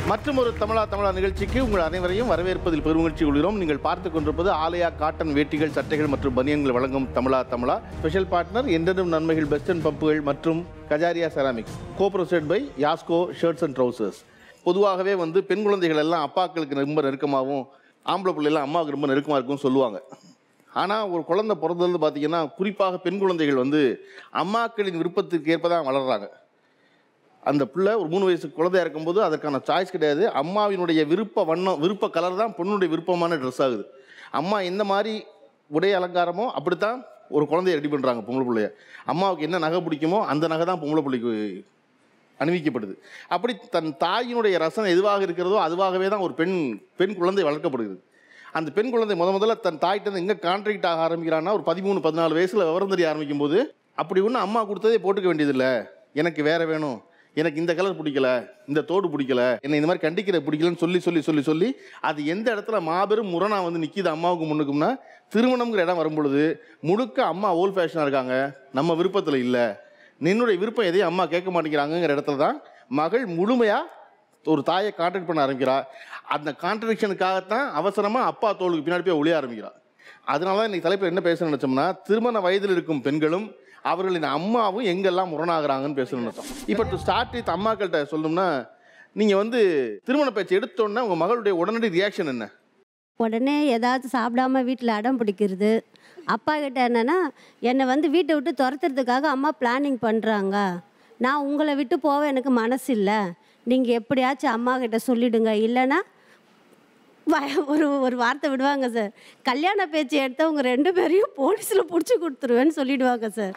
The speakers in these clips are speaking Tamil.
மற்றும் ஒரு தமிழா தமிழா நிகழ்ச்சிக்கு உங்கள் அனைவரையும் வரவேற்பதில் பெருமகிழ்ச்சி கொள்கிறோம் நீங்கள் பார்த்து கொண்டிருப்பது ஆலயா காட்டன் வேட்டிகள் சட்டைகள் மற்றும் பனியன்கள் வழங்கும் தமிழா தமிழா ஸ்பெஷல் பார்ட்னர் என்றென்றும் நன்மைகள் பெஸ்ட் அண்ட் பம்புகள் மற்றும் கஜாரியா செராமிக்ஸ் கோப்ரோசெட் பை யாஸ்கோ ஷர்ட்ஸ் அண்ட் ட்ரௌசர்ஸ் பொதுவாகவே வந்து பெண் குழந்தைகள் எல்லாம் அப்பாக்களுக்கு ரொம்ப நெருக்கமாகவும் ஆம்பளை பிள்ளைலாம் அம்மாவுக்கு ரொம்ப நெருக்கமாக இருக்கும்னு சொல்லுவாங்க ஆனால் ஒரு குழந்தை பிறந்தது பார்த்தீங்கன்னா குறிப்பாக பெண் குழந்தைகள் வந்து அம்மாக்களின் விருப்பத்திற்கு ஏற்ப தான் வளர்கிறாங்க அந்த பிள்ளை ஒரு மூணு வயசு குழந்தையா இருக்கும்போது அதற்கான சாய்ஸ் கிடையாது அம்மாவினுடைய விருப்ப வண்ணம் விருப்ப கலர் தான் பொண்ணுடைய விருப்பமான ட்ரெஸ் ஆகுது அம்மா எந்த மாதிரி உடை அலங்காரமோ அப்படித்தான் ஒரு குழந்தைய ரெடி பண்ணுறாங்க பொம்பளை பிள்ளைய அம்மாவுக்கு என்ன நகை பிடிக்குமோ அந்த நகை தான் பொம்பளை பிள்ளைக்கு அணிவிக்கப்படுது அப்படி தன் தாயினுடைய ரசனை எதுவாக இருக்கிறதோ அதுவாகவே தான் ஒரு பெண் பெண் குழந்தை வளர்க்கப்படுகிறது அந்த பெண் குழந்தை முத முதல்ல தன் தாய்கிட்ட எங்கே கான்ட்ராக்ட் ஆக ஆரம்பிக்கிறான்னா ஒரு பதிமூணு பதினாலு வயசில் விவரம் தெரிய ஆரம்பிக்கும் போது அப்படி ஒன்றும் அம்மா கொடுத்ததே போட்டுக்க வேண்டியதில்லை எனக்கு வேற வேணும் எனக்கு இந்த கலர் பிடிக்கல இந்த தோடு பிடிக்கல என்னை இந்த மாதிரி கண்டிக்கிற பிடிக்கலன்னு சொல்லி சொல்லி சொல்லி சொல்லி அது எந்த இடத்துல மாபெரும் முரணா வந்து நிற்கிது அம்மாவுக்கு முன்னுக்கும்னா திருமணம்ங்கிற இடம் வரும்பொழுது முழுக்க அம்மா ஓல்ட் ஃபேஷனாக இருக்காங்க நம்ம விருப்பத்தில் இல்லை நின்னுடைய விருப்பம் எதையும் அம்மா கேட்க மாட்டேங்கிறாங்கங்கிற இடத்துல தான் மகள் முழுமையாக ஒரு தாயை கான்ட்ராக்ட் பண்ண ஆரம்பிக்கிறா அந்த கான்ட்ரடிக்ஷனுக்காகத்தான் அவசரமாக அப்பா தோளுக்கு பின்னாடி போய் ஒளிய ஆரம்பிக்கிறா அதனால தான் இன்னைக்கு தலைப்பில் என்ன பேச நினைச்சோம்னா திருமண வயதில் இருக்கும் பெண்களும் அவர்களின் அம்மாவும் எங்கெல்லாம் முரணாகிறாங்கன்னு பேசணும்னு நினைச்சோம் இப்போ டு ஸ்டார்ட் வித் அம்மாக்கள்கிட்ட சொல்லணும்னா நீங்கள் வந்து திருமண பேச்சு எடுத்தோன்னே உங்கள் மகளுடைய உடனடி ரியாக்ஷன் என்ன உடனே ஏதாவது சாப்பிடாம வீட்டில் அடம் பிடிக்கிறது அப்பா கிட்ட என்னன்னா என்னை வந்து வீட்டை விட்டு துரத்துறதுக்காக அம்மா பிளானிங் பண்ணுறாங்க நான் உங்களை விட்டு போக எனக்கு மனசு இல்லை நீங்கள் எப்படியாச்சும் அம்மா கிட்ட சொல்லிடுங்க இல்லைன்னா வ- ஒரு ஒரு வார்த்தை விடுவாங்க சார் கல்யாண பேச்சு எடுத்தவங்க ரெண்டு பேரையும் போலீஸில் பிடிச்சி கொடுத்துருவேன்னு சொல்லிடுவாங்க சார்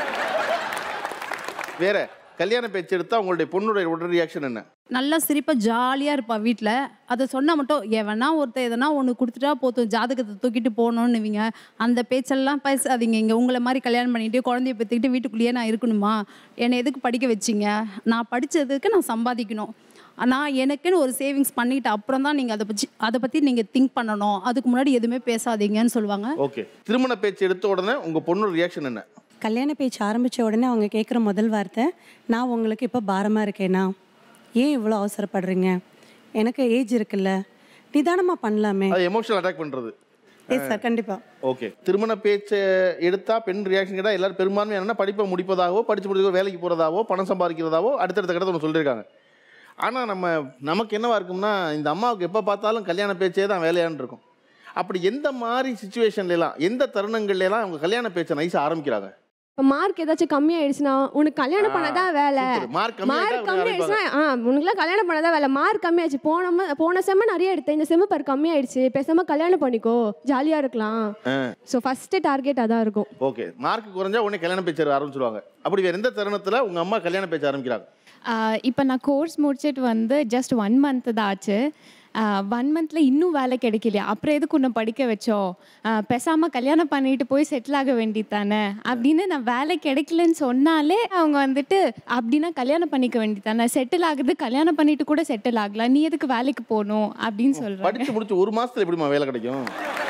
வேற கல்யாண பேச்சு எடுத்தால் உங்களுடைய பொண்ணுடைய உடனடி ரியாக்ஷன் என்ன நல்லா சிரிப்பா ஜாலியாக இருப்பா வீட்டில் அதை சொன்னால் மட்டும் எவனா ஒருத்தர் எதனா ஒன்று கொடுத்துட்டா போதும் ஜாதகத்தை தூக்கிட்டு போகணுன்னுவீங்க அந்த பேச்செல்லாம் பேசாதீங்க இங்கே உங்களை மாதிரி கல்யாணம் பண்ணிட்டு குழந்தைய பெற்றுக்கிட்டு வீட்டுக்குள்ளேயே நான் இருக்கணுமா என்னை எதுக்கு படிக்க வச்சிங்க நான் படித்ததுக்கு நான் சம்பாதிக்கணும் நான் எனக்குன்னு ஒரு சேவிங்ஸ் பண்ணிட்டு அப்புறம் தான் நீங்கள் அதை பற்றி அதை பற்றி நீங்கள் திங்க் பண்ணணும் அதுக்கு முன்னாடி எதுவுமே பேசாதீங்கன்னு சொல்லுவாங்க ஓகே திருமண பேச்சு எடுத்த உடனே உங்கள் பொண்ணோட ரியாக்ஷன் என்ன கல்யாண பேச்சு ஆரம்பித்த உடனே அவங்க கேட்குற முதல் வார்த்தை நான் உங்களுக்கு இப்போ பாரமாக இருக்கேனா ஏன் இவ்வளோ அவசரப்படுறீங்க எனக்கு ஏஜ் இருக்குல்ல நிதானமாக பண்ணலாமே அது எமோஷனல் அட்டாக் பண்ணுறது எஸ் சார் கண்டிப்பாக ஓகே திருமண பேச்சை எடுத்தா பெண் ரியாக்ஷன் கேட்டால் எல்லாரும் பெரும்பான்மை என்னன்னா படிப்பை முடிப்பதாகவோ படிச்சு முடிச்சோ வேலைக்கு போகிறதாவோ பணம் சம்பாதிக்கிறதாவோ அடுத்தடுத்த கட்டத்தை ஒன்று சொல்லியிருக்காங்க ஆனால் நம்ம நமக்கு என்னவா இருக்கும்னா இந்த அம்மாவுக்கு எப்போ பார்த்தாலும் கல்யாண பேச்சே தான் வேலையான்னு இருக்கும் அப்படி எந்த மாதிரி சுச்சுவேஷன்லாம் எந்த தருணங்கள்லாம் அவங்க கல்யாண பேச்சை நைஸாக ஆரம்பிக்கிறாங்க இப்போ மார்க் ஏதாச்சும் கம்மியாயிடுச்சுன்னா உனக்கு கல்யாணம் பண்ணதான் வேலை மார்க் மார்க் கம்மி கம்மியாயிடுச்சுன்னா ஆ உனக்குலாம் கல்யாணம் பண்ணதான் வேலை மார்க் கம்மியாச்சு போன ம- போன செம்ம நிறைய எடுத்தேன் இந்த செம்ம பாரு கம்மியாயிடுச்சு பேசாம கல்யாணம் பண்ணிக்கோ ஜாலியா இருக்கலாம் ஸோ ஃபர்ஸ்ட் டார்கெட் அதான் இருக்கும் ஓகே மார்க் குறைஞ்சா உடனே கல்யாண பேச்சு ஆரம்பிச்சிருவாங்க அப்படி வேற எந்த தருணத்தில் உங்கள் அம்மா கல்யாண பேச்சு ஆரம்பிக்கிறாங்க இப்போ நான் கோர்ஸ் முடிச்சிட்டு வந்து ஜஸ்ட் ஒன் மந்த் தான் ஆச்சு ஒன் மந்த்தில் இன்னும் வேலை கிடைக்கலையா அப்புறம் எதுக்கு உன்னை படிக்க வச்சோம் ஆஹ் பேசாம கல்யாணம் பண்ணிட்டு போய் செட்டில் ஆக வேண்டியது தானே அப்படின்னு நான் வேலை கிடைக்கலன்னு சொன்னாலே அவங்க வந்துட்டு அப்படின்னா கல்யாணம் பண்ணிக்க வேண்டியது தானே செட்டில் ஆகுது கல்யாணம் பண்ணிட்டு கூட செட்டில் ஆகலாம் நீ எதுக்கு வேலைக்கு போகணும் அப்படின்னு சொல்கிறாங்க படிச்சு முடிச்சு ஒரு மாசத்துல எப்படிம்மா வேலை கிடைக்கும்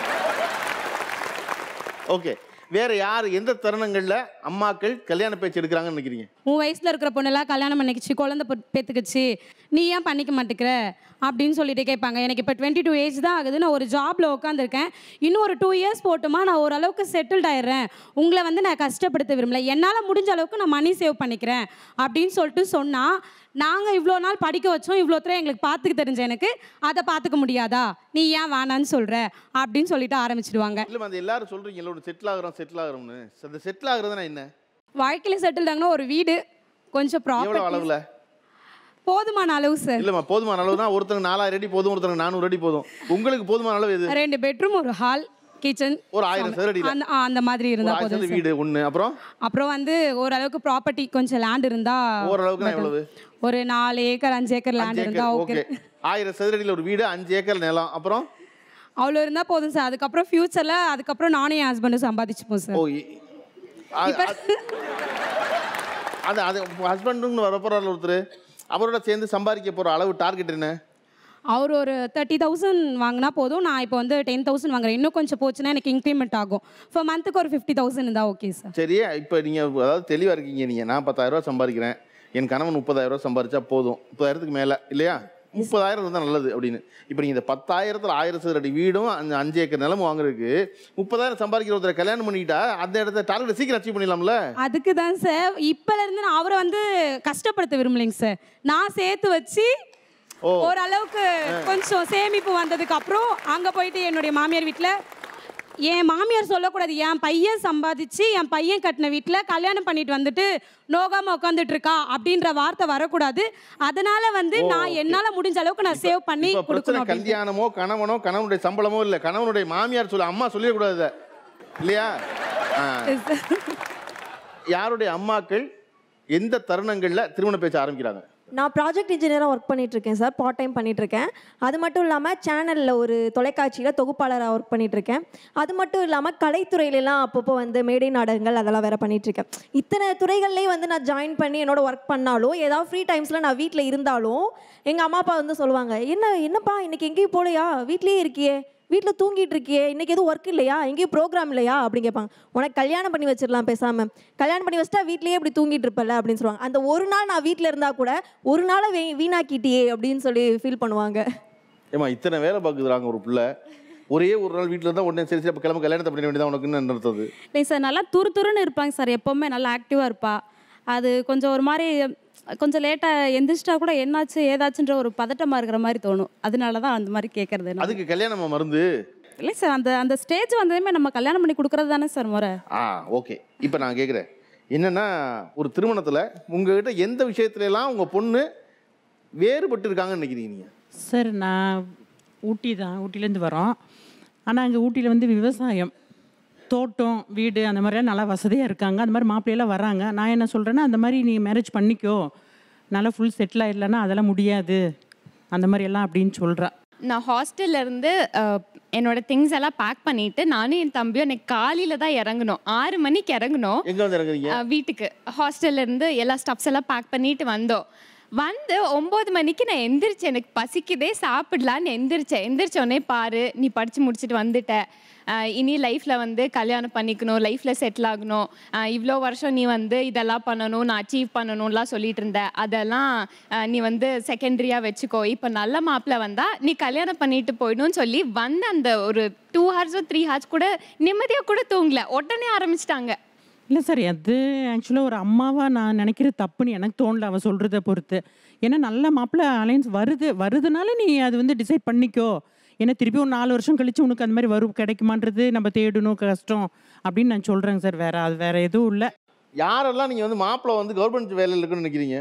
ஓகே வேற யார் எந்த தருணங்கள்ல அம்மாக்கள் கல்யாண பேச்சு எடுக்கிறாங்கன்னு நினைக்கிறீங்க உன் வயசுல இருக்கிற பொண்ணெல்லாம் கல்யாணம் பண்ணிக்கிச்சு குழந்தை பெ- பெத்துக்கிச்சு நீ ஏன் பண்ணிக்க மாட்டேங்கிற அப்படின்னு சொல்லிட்டு கேட்பாங்க எனக்கு இப்போ டுவெண்ட்டி டூ ஏஜ் தான் ஆகுது நான் ஒரு ஜாப்ல உட்காந்துருக்கேன் இன்னும் ஒரு டூ இயர்ஸ் போட்டுமா நான் ஓரளவுக்கு செட்டில்ட் ஆயிடுறேன் உங்களை வந்து நான் கஷ்டப்படுத்த விரும்பல என்னால் முடிஞ்ச அளவுக்கு நான் மணி சேவ் பண்ணிக்கிறேன் அப்படின்னு சொல்லிட்டு சொன்னால் நாங்கள் இவ்வளோ நாள் படிக்க வச்சோம் இவ்வளோ தூரம் எங்களுக்கு பார்த்துக்க தெரிஞ்ச எனக்கு அதை பார்த்துக்க முடியாதா நீ ஏன் வேணான்னு சொல்கிற அப்படின்னு சொல்லிட்டு ஆரம்பிச்சிடுவாங்க இல்ல அந்த எல்லாரும் சொல்றீங்கல்ல ஒரு செட்டில் ஆகுறோம் செட்டில் ஆகுறோம்னு அந்த செட்டில் ஆகுறதுனா என்ன வாழ்க்கையில் செட்டில் ஆகுனா ஒரு வீடு கொஞ்சம் எவ்வளவு ப்ராப்பர்ட்டி அளவுல போதுமான அளவு சார் இல்லம்மா போதுமான அளவுனா ஒருத்தங்க நாலாயிரம் அடி போதும் ஒருத்தங்க நானூறு அடி போதும் உங்களுக்கு போதுமான அளவு எது ரெண்டு பெட்ரூம் ஒரு ஹால் கிச்சன் ஒரு ஆயிரம் சதுரடியில அந்த ஆ, அந்த மாதிரி ஒரு இருந்தா ஆயிரம் போதும் சதுர சார். வீடு ஒண்ணு அப்புறம் அப்புறம் வந்து ஓரளவுக்கு ப்ராப்பர்ட்டி கொஞ்சம் லேண்ட் இருந்தா ஓரளவுக்குனா எவ்வளவு ஒரு நாலு ஏக்கர் அஞ்சு ஏக்கர் லேண்ட் அஞ்சு இருந்தா ஏக்கர் ஓகே ஓகே ஆயிரம் சதுரடியில் ஒரு வீடு அஞ்சு ஏக்கர் நிலம் அப்புறம் அவ்வளோ இருந்தா போதும் சார் அதுக்கப்புறம் ஃபியூச்சர்ல அதுக்கப்புறம் நானும் என் ஹஸ்பண்டும் சம்பாதிச்சுப்போம் சார் ஓ இ- அ- இப்ப- அ- அது அது ஹஸ்பண்டுன்னு வரப்போறாரு ஒருத்தர் அவரோட சேர்ந்து சம்பாதிக்க போற அளவு டார்கெட் என்ன அவர் ஒரு தேர்ட்டி தௌசண்ட் வாங்கினா போதும் நான் இப்போ வந்து டென் தௌசண்ட் வாங்குறேன் இன்னும் கொஞ்சம் போச்சுன்னா எனக்கு இன்க்ரிமெண்ட் ஆகும் ஃபார் மந்த்துக்கு ஒரு ஃபிஃப்டி தௌசண்ட் இருந்தால் ஓகே சார் சரி இப்போ நீங்கள் அதாவது தெளிவாக இருக்கீங்க நீங்கள் நான் பத்தாயிரம் ரூபாய் சம்பாதிக்கிறேன் என் கணவன் முப்பதாயிரம் ரூபாய் சம்பாதிச்சா போதும் முப்பதாயிரத்துக்கு மேலே இல்லையா முப்பதாயிரம் இருந்தால் நல்லது அப்படின்னு இப்போ நீங்கள் இந்த பத்தாயிரத்தில் ஆயிரம் சதுர அடி வீடும் அந்த அஞ்சு ஏக்கர் நிலம் வாங்குறதுக்கு முப்பதாயிரம் சம்பாதிக்கிற ஒருத்தரை கல்யாணம் பண்ணிக்கிட்டா அந்த இடத்த டார்கெட் சீக்கிரம் அச்சீவ் பண்ணிடலாம்ல அதுக்கு தான் சார் இப்பல இருந்து நான் அவரை வந்து கஷ்டப்படுத்த விரும்பலைங்க சார் நான் சேர்த்து வச்சு ஓ. ஓரளவுக்கு கொஞ்சம் சேமிப்பு வந்ததுக்கு அப்புறம் அங்க போயிட்டு என்னுடைய மாமியார் வீட்டில் என் மாமியார் சொல்லக்கூடாது என் பையன் சம்பாதிச்சு என் பையன் கட்டின வீட்டில் கல்யாணம் பண்ணிட்டு வந்துட்டு நோகாம உட்காந்துட்டு இருக்கா அப்படின்ற வார்த்தை வரக்கூடாது அதனால வந்து நான் என்னால முடிஞ்ச அளவுக்கு நான் சேவ் பண்ணி இப்போ பிரச்சனை கொடுக்கணும் அப்படின்னு. கல்யாணமோ கணவனோ கணவனுடைய சம்பளமோ இல்லை கணவனுடைய மாமியார் சொல்ல அம்மா சொல்லிடக்கூடாது இதை. இல்லையா ஆ. யாருடைய அம்மாக்கள் எந்த தருணங்களில் திருமண பேச்ச ஆரம்பிக்கிறாங்க நான் ப்ராஜெக்ட் இன்ஜினியராக ஒர்க் பண்ணிட்டு இருக்கேன் சார் பார்ட் டைம் பண்ணிட்டு இருக்கேன் அது மட்டும் இல்லாமல் சேனலில் ஒரு தொலைக்காட்சியில் தொகுப்பாளராக ஒர்க் பண்ணிட்டு இருக்கேன் அது மட்டும் இல்லாமல் கலைத்துறையிலலாம் அப்பப்போ வந்து மேடை நாடகங்கள் அதெல்லாம் வேற பண்ணிட்டு இருக்கேன் இத்தனை துறைகள்லேயும் வந்து நான் ஜாயின் பண்ணி என்னோட ஒர்க் பண்ணாலும் ஏதாவது ஃப்ரீ டைம்ஸில் நான் வீட்டில் இருந்தாலும் எங்கள் அம்மா அப்பா வந்து சொல்லுவாங்க என்ன என்னப்பா இன்னைக்கு எங்கேயும் போகலையா வீட்லேயே இருக்கியே வீட்டில் தூங்கிட்டு இருக்கியே இன்னைக்கு எதுவும் ஒர்க் இல்லையா எங்கேயும் ப்ரோக்ராம் இல்லையா அப்படின்னு கேட்பாங்க உனக்கு கல்யாணம் பண்ணி வச்சிடலாம் பேசாம கல்யாணம் பண்ணி வச்சிட்டா வீட்லயே இப்படி தூங்கிட்டு இருப்பல அப்படின்னு சொல்லுவாங்க அந்த ஒரு நாள் நான் வீட்டில் இருந்தா கூட ஒரு நாளை வீ வீணாக்கிட்டியே அப்படின்னு சொல்லி ஃபீல் பண்ணுவாங்க ஏமா இத்தனை வேலை பார்க்குறாங்க ஒரு பிள்ளை ஒரே ஒரு நாள் வீட்டில் இருந்தால் உடனே சரி சரி அப்போ கிளம்ப கல்யாணத்தை பண்ண வேண்டியதான் உனக்குன்னு நடத்துது இல்லை சார் நல்லா துரு துருன்னு இருப்பாங்க சார் எப்போவுமே நல்லா ஆக்டிவாக இருப்பா அது கொஞ்சம் ஒரு மாதிரி கொஞ்சம் லேட்டாக எந்திரிச்சிட்டா கூட என்னாச்சு ஏதாச்சுன்ற ஒரு பதட்டமாக இருக்கிற மாதிரி தோணும் அதனால தான் அந்த மாதிரி கேட்குறது அதுக்கு கல்யாணமா மருந்து இல்லை சார் அந்த அந்த ஸ்டேஜ் வந்ததுமே நம்ம கல்யாணம் பண்ணி கொடுக்குறது தானே சார் முறை ஆ ஓகே இப்போ நான் கேட்குறேன் என்னன்னா ஒரு திருமணத்தில் உங்ககிட்ட எந்த விஷயத்துல எல்லாம் உங்கள் பொண்ணு வேறுபட்டு இருக்காங்கன்னு நினைக்கிறீங்க நீங்கள் சார் நான் ஊட்டி தான் ஊட்டிலேருந்து வரோம் ஆனால் அங்கே ஊட்டியில் வந்து விவசாயம் தோட்டம் வீடு அந்த மாதிரிலாம் நல்லா வசதியாக இருக்காங்க அந்த மாதிரி மாப்பிள்ளையெல்லாம் வராங்க நான் என்ன சொல்கிறேன்னா அந்த மாதிரி நீ மேரேஜ் பண்ணிக்கோ நல்லா ஃபுல் செட்டில் ஆயிடலன்னா அதெல்லாம் முடியாது அந்த மாதிரி எல்லாம் அப்படின்னு சொல்கிறா நான் ஹாஸ்டல்ல இருந்து அஹ், என்னோட திங்ஸ் எல்லாம் பேக் பண்ணிட்டு நானும் என் தம்பியும் எனக்கு காலையில தான் இறங்கணும் ஆறு மணிக்கு இறங்கணும் எங்கே வந்து இறங்குறீங்க அஹ், வீட்டுக்கு ஹாஸ்டல்ல இருந்து எல்லா ஸ்டப்ஸ் எல்லாம் பேக் பண்ணிட்டு வந்தோம் வந்து ஒம்பது மணிக்கு நான் எந்திரிச்சேன் எனக்கு பசிக்குதே சாப்பிடலான்னு எந்திரிச்சேன் எந்திரிச்ச உடனே பாரு நீ படிச்சு முடிச்சுட்டு வந்துட்ட அஹ், இனி லைஃப்ல வந்து கல்யாணம் பண்ணிக்கணும் லைஃப்ல செட்டில் ஆகணும் அஹ், இவ்வளோ வருஷம் நீ வந்து இதெல்லாம் பண்ணணும் நான் அச்சீவ் பண்ணணும்லாம் சொல்லிட்டு இருந்த அதெல்லாம் அஹ், நீ வந்து செகண்டரியா வச்சுக்கோ இப்போ நல்ல மாப்பிள்ளை வந்தா நீ கல்யாணம் பண்ணிட்டு போயிடும்னு சொல்லி வந்து அந்த ஒரு டூ ஹவர்ஸோ த்ரீ ஹவர்ஸ் கூட நிம்மதியாக கூட தூங்கல உடனே ஆரம்பிச்சிட்டாங்க இல்லை சார் அது ஆக்சுவலாக ஒரு அம்மாவாக நான் நினைக்கிற தப்புன்னு எனக்கு தோணல அவள் சொல்கிறத பொறுத்து ஏன்னா நல்ல மாப்பிள்ளை அலையன்ஸ் வருது வருதுனால நீ அது வந்து டிசைட் பண்ணிக்கோ ஏன்னா திருப்பி ஒரு நாலு வருஷம் கழிச்சு உனக்கு அந்த மாதிரி வரும் கிடைக்குமான்றது நம்ம தேடணும் கஷ்டம் அப்படின்னு நான் சொல்கிறேங்க சார் வேற அது வேற எதுவும் இல்லை யாரெல்லாம் நீங்கள் வந்து மாப்பிள்ளை வந்து கவர்மெண்ட் வேலையில் இருக்குன்னு நினைக்கிறீங்க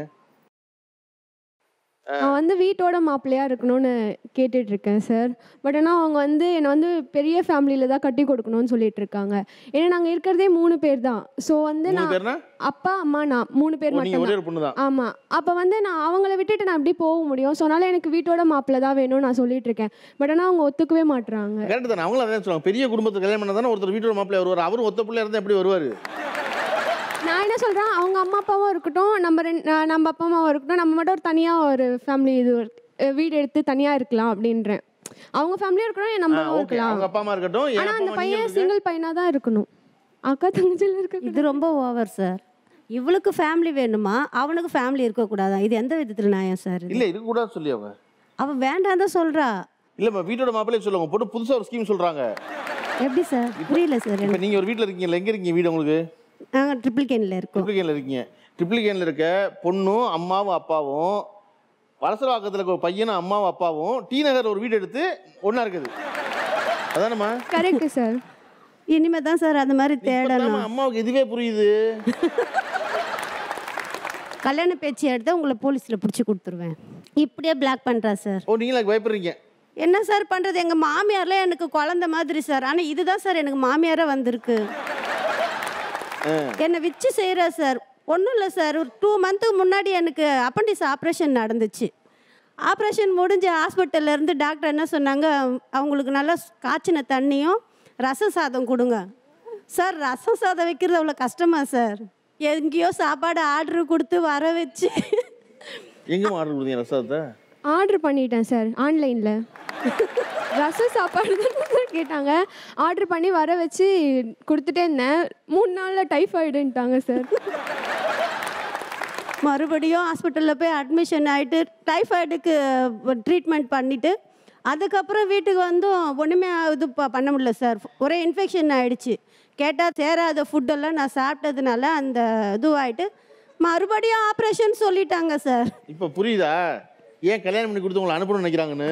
நான் வந்து வீட்டோட மாப்பிள்ளையா இருக்கணும்னு கேட்டுட்டு இருக்கேன் சார் பட் ஆனால் அவங்க வந்து என்னை வந்து பெரிய ஃபேமிலியில தான் கட்டி கொடுக்கணும்னு சொல்லிட்டு இருக்காங்க ஏன்னா நாங்கள் இருக்கிறதே மூணு பேர் தான் ஸோ வந்து மூணு நான் பேர்னா அப்பா அம்மா நான் மூணு பேர் ஓ, நீங்க மட்டும் ஒரே ஒரு பொண்ணு தான் ஆமாம் அப்போ வந்து நான் அவங்கள விட்டுட்டு நான் எப்படி போக முடியும் ஸோ அதனால எனக்கு வீட்டோட மாப்பிள்ளை தான் வேணும்னு நான் சொல்லிட்டு இருக்கேன் பட் ஆனால் அவங்க ஒத்துக்கவே மாட்றாங்க கரெக்ட் தானே அவங்களும் அதான் சொல்லுவாங்க பெரிய குடும்பத்துக்கு கல்யாணம் பண்ணா தானே ஒருத்தர் வீட்டோட மாப்பிள்ளை வருவார் அவரும் ஒத்த பிள்ளை இருந்தால் எப்படி வருவார் நான் என்ன சொல்கிறேன் அவங்க அம்மா அப்பாவும் இருக்கட்டும் நம்ம ரெண்டு நான் நம்ம அப்பா அம்மாவும் இருக்கட்டும் நம்ம மட்டும் ஒரு தனியாக ஒரு ஃபேமிலி இது ஒரு- அஹ் வீடு எடுத்து தனியாக இருக்கலாம் அப்படின்றேன் அவங்க ஃபேமிலியும் இருக்கணும் நம்ம ஓகே இருக்கலாம் அவங்க அப்பா அம்மா இருக்கட்டும் என் ஆனால் அப்பா அந்த அம்மா நீங்க பையன் இருங்க. சிங்கிள் பையனாக தான் இருக்கணும் அக்கா தங்கச்சியில் இருக்க இது ரொம்ப ஓவர் சார் இவளுக்கு ஃபேமிலி வேணுமா அவனுக்கு ஃபேமிலி இருக்கக்கூடாதா இது எந்த விதத்தில் நியாயம் சார் இது? இல்ல இருக்கக்கூடாது சொல்லி அவங்க அவ வேண்டாம் தான் சொல்றா இல்லம்மா வீட்டோட மாப்பிள்ளையே சொல்லுவாங்க போட்டு புதுசா ஒரு ஸ்கீம் சொல்றாங்க எப்படி சார் புரியல சார் இப்போ நீங்க ஒரு வீட்ல இருக்கீங்கல்ல எங்க இருக்கீங்க வீடு உங்களுக்கு நாங்கள் ட்ரிபிள் கேனில் இருக்கோம் ட்ரிப்ளிகேனில் இருக்கீங்க ட்ரிப்ளிகேனில் இருக்க பொண்ணும் அம்மாவும் அப்பாவும் வலசரவாக்கத்தில் இருக்க ஒரு பையனும் அம்மாவும் அப்பாவும் டி நகர் ஒரு வீடு எடுத்து ஒண்ணா இருக்குது அதானம்மா கரெக்ட் சார் இனிமே தான் சார் அந்த மாதிரி தேடணும் இப்பதாம்மா அம்மாவுக்கு இதுவே புரியுது கல்யாண பேச்சு எடுத்து உங்களை போலீஸில் பிடிச்சி கொடுத்துருவேன் இப்படியே பிளாக் பண்ணுறா சார் ஓ நீங்களா பயப்படுறீங்க என்ன சார் பண்ணுறது எங்கள் மாமியார்லாம் எனக்கு குழந்த மாதிரி சார் ஆனால் இதுதான் சார் எனக்கு மாமியாராக வந்திருக்கு என்னை வச்சு செய்கிறா சார் ஒன்றும் இல்லை சார் ஒரு டூ மந்த்துக்கு முன்னாடி எனக்கு அப்பண்டிஸ் ஆப்ரேஷன் நடந்துச்சு ஆப்ரேஷன் முடிஞ்ச ஹாஸ்பிட்டல்ல இருந்து டாக்டர் என்ன சொன்னாங்க அவங்களுக்கு நல்லா காய்ச்சின தண்ணியும் ரசம் சாதம் கொடுங்க சார் ரசம் சாதம் வைக்கிறது அவ்வளோ கஷ்டமா சார் எங்கேயோ சாப்பாடு ஆர்டர் கொடுத்து வர வச்சு எங்கம்மா ஆர்டர் கொடுத்தீங்க ரசத்தை ஆர்டர் பண்ணிட்டேன் சார் ஆன்லைனில் ரசம் சாப்பாடு தான் சார் கேட்டாங்க ஆர்டர் பண்ணி வர வச்சு கொடுத்துட்டே இருந்தேன் மூணு நாளில் டைஃபாய்டுன்ட்டாங்க சார் மறுபடியும் ஹாஸ்பிட்டலில் போய் அட்மிஷன் ஆகிட்டு டைஃபாய்டுக்கு ட்ரீட்மெண்ட் பண்ணிவிட்டு அதுக்கப்புறம் வீட்டுக்கு வந்தும் ஒன்றுமே இது ப- பண்ண முடியல சார் ஒரே இன்ஃபெக்ஷன் ஆயிடுச்சு கேட்டால் சேராத ஃபுட்டெல்லாம் நான் சாப்பிட்டதுனால அந்த இதுவாயிட்டு மறுபடியும் ஆப்ரேஷன் சொல்லிட்டாங்க சார் இப்போ புரியுதா ஏன் கல்யாணம் பண்ணி கொடுத்து உங்களை அனுப்பணும்னு நினைக்கிறாங்கன்னு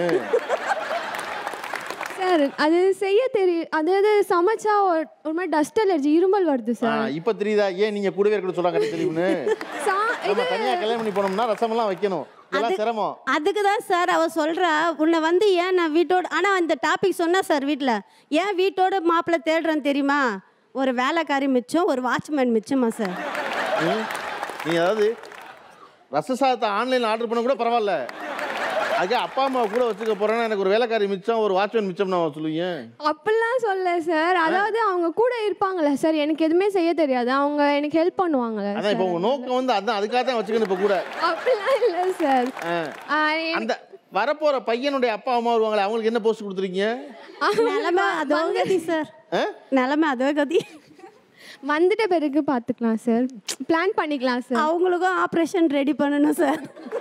சார் அது செய்ய தெரியும் அதாவது சமைச்சா ஒரு ஒரு மாதிரி டஸ்ட் அலர்ஜி இருமல் வருது ஆ, சார் இப்போ தெரியுதா ஏன் நீங்க கூடவே இருக்கணும் சொல்றாங்க தெரியும்னு சா நம்ம தனியா கல்யாணம் பண்ணி போனோம்னா ரசமெல்லாம் வைக்கணும் இதெல்லாம் சிரமம் அதுக்கு தான் சார் அவ சொல்கிறா உன்னை வந்து ஏன் நான் வீட்டோட ஆனால் அந்த டாபிக் சொன்னா சார் வீட்டில் ஏன் வீட்டோட மாப்பிள்ளை தேடுறேன் தெரியுமா ஒரு வேலைக்காரி மிச்சம் ஒரு வாட்ச்மேன் மிச்சமா சார் ம்? நீ அதாவது ரச சாதத்தை ஆன்லைனில் ஆர்டர் பண்ண கூட பரவாயில்ல அதுக்கு அப்பா அம்மா கூட வச்சுக்க போறேன்னா எனக்கு ஒரு வேலைக்காரி மிச்சம் ஒரு வாட்ச்மேன் மிச்சம் நான் சொல்லுவீங்க அப்படிலாம் சொல்ல சார் அதாவது அவங்க கூட இருப்பாங்களே சார் எனக்கு எதுவுமே செய்ய தெரியாது அவங்க எனக்கு ஹெல்ப் பண்ணுவாங்கல்ல அதான் இப்போ உங்க நோக்கம் வந்து அதான் அதுக்காக தான் வச்சுக்கணும் இப்போ கூட அப்படிலாம் இல்லை சார் ஆ. அந்த வரப்போற பையனுடைய அப்பா அம்மா வருவாங்களே அவங்களுக்கு என்ன போஸ்ட் கொடுத்துருக்கீங்க நிலமை அதோ கதி சார் ஆ? நிலமை அதோ கதி வந்துட்ட பிறகு பார்த்துக்கலாம் சார் பிளான் பண்ணிக்கலாம் சார் அவங்களுக்கும் ஆப்ரேஷன் ரெடி பண்ணணும் சார்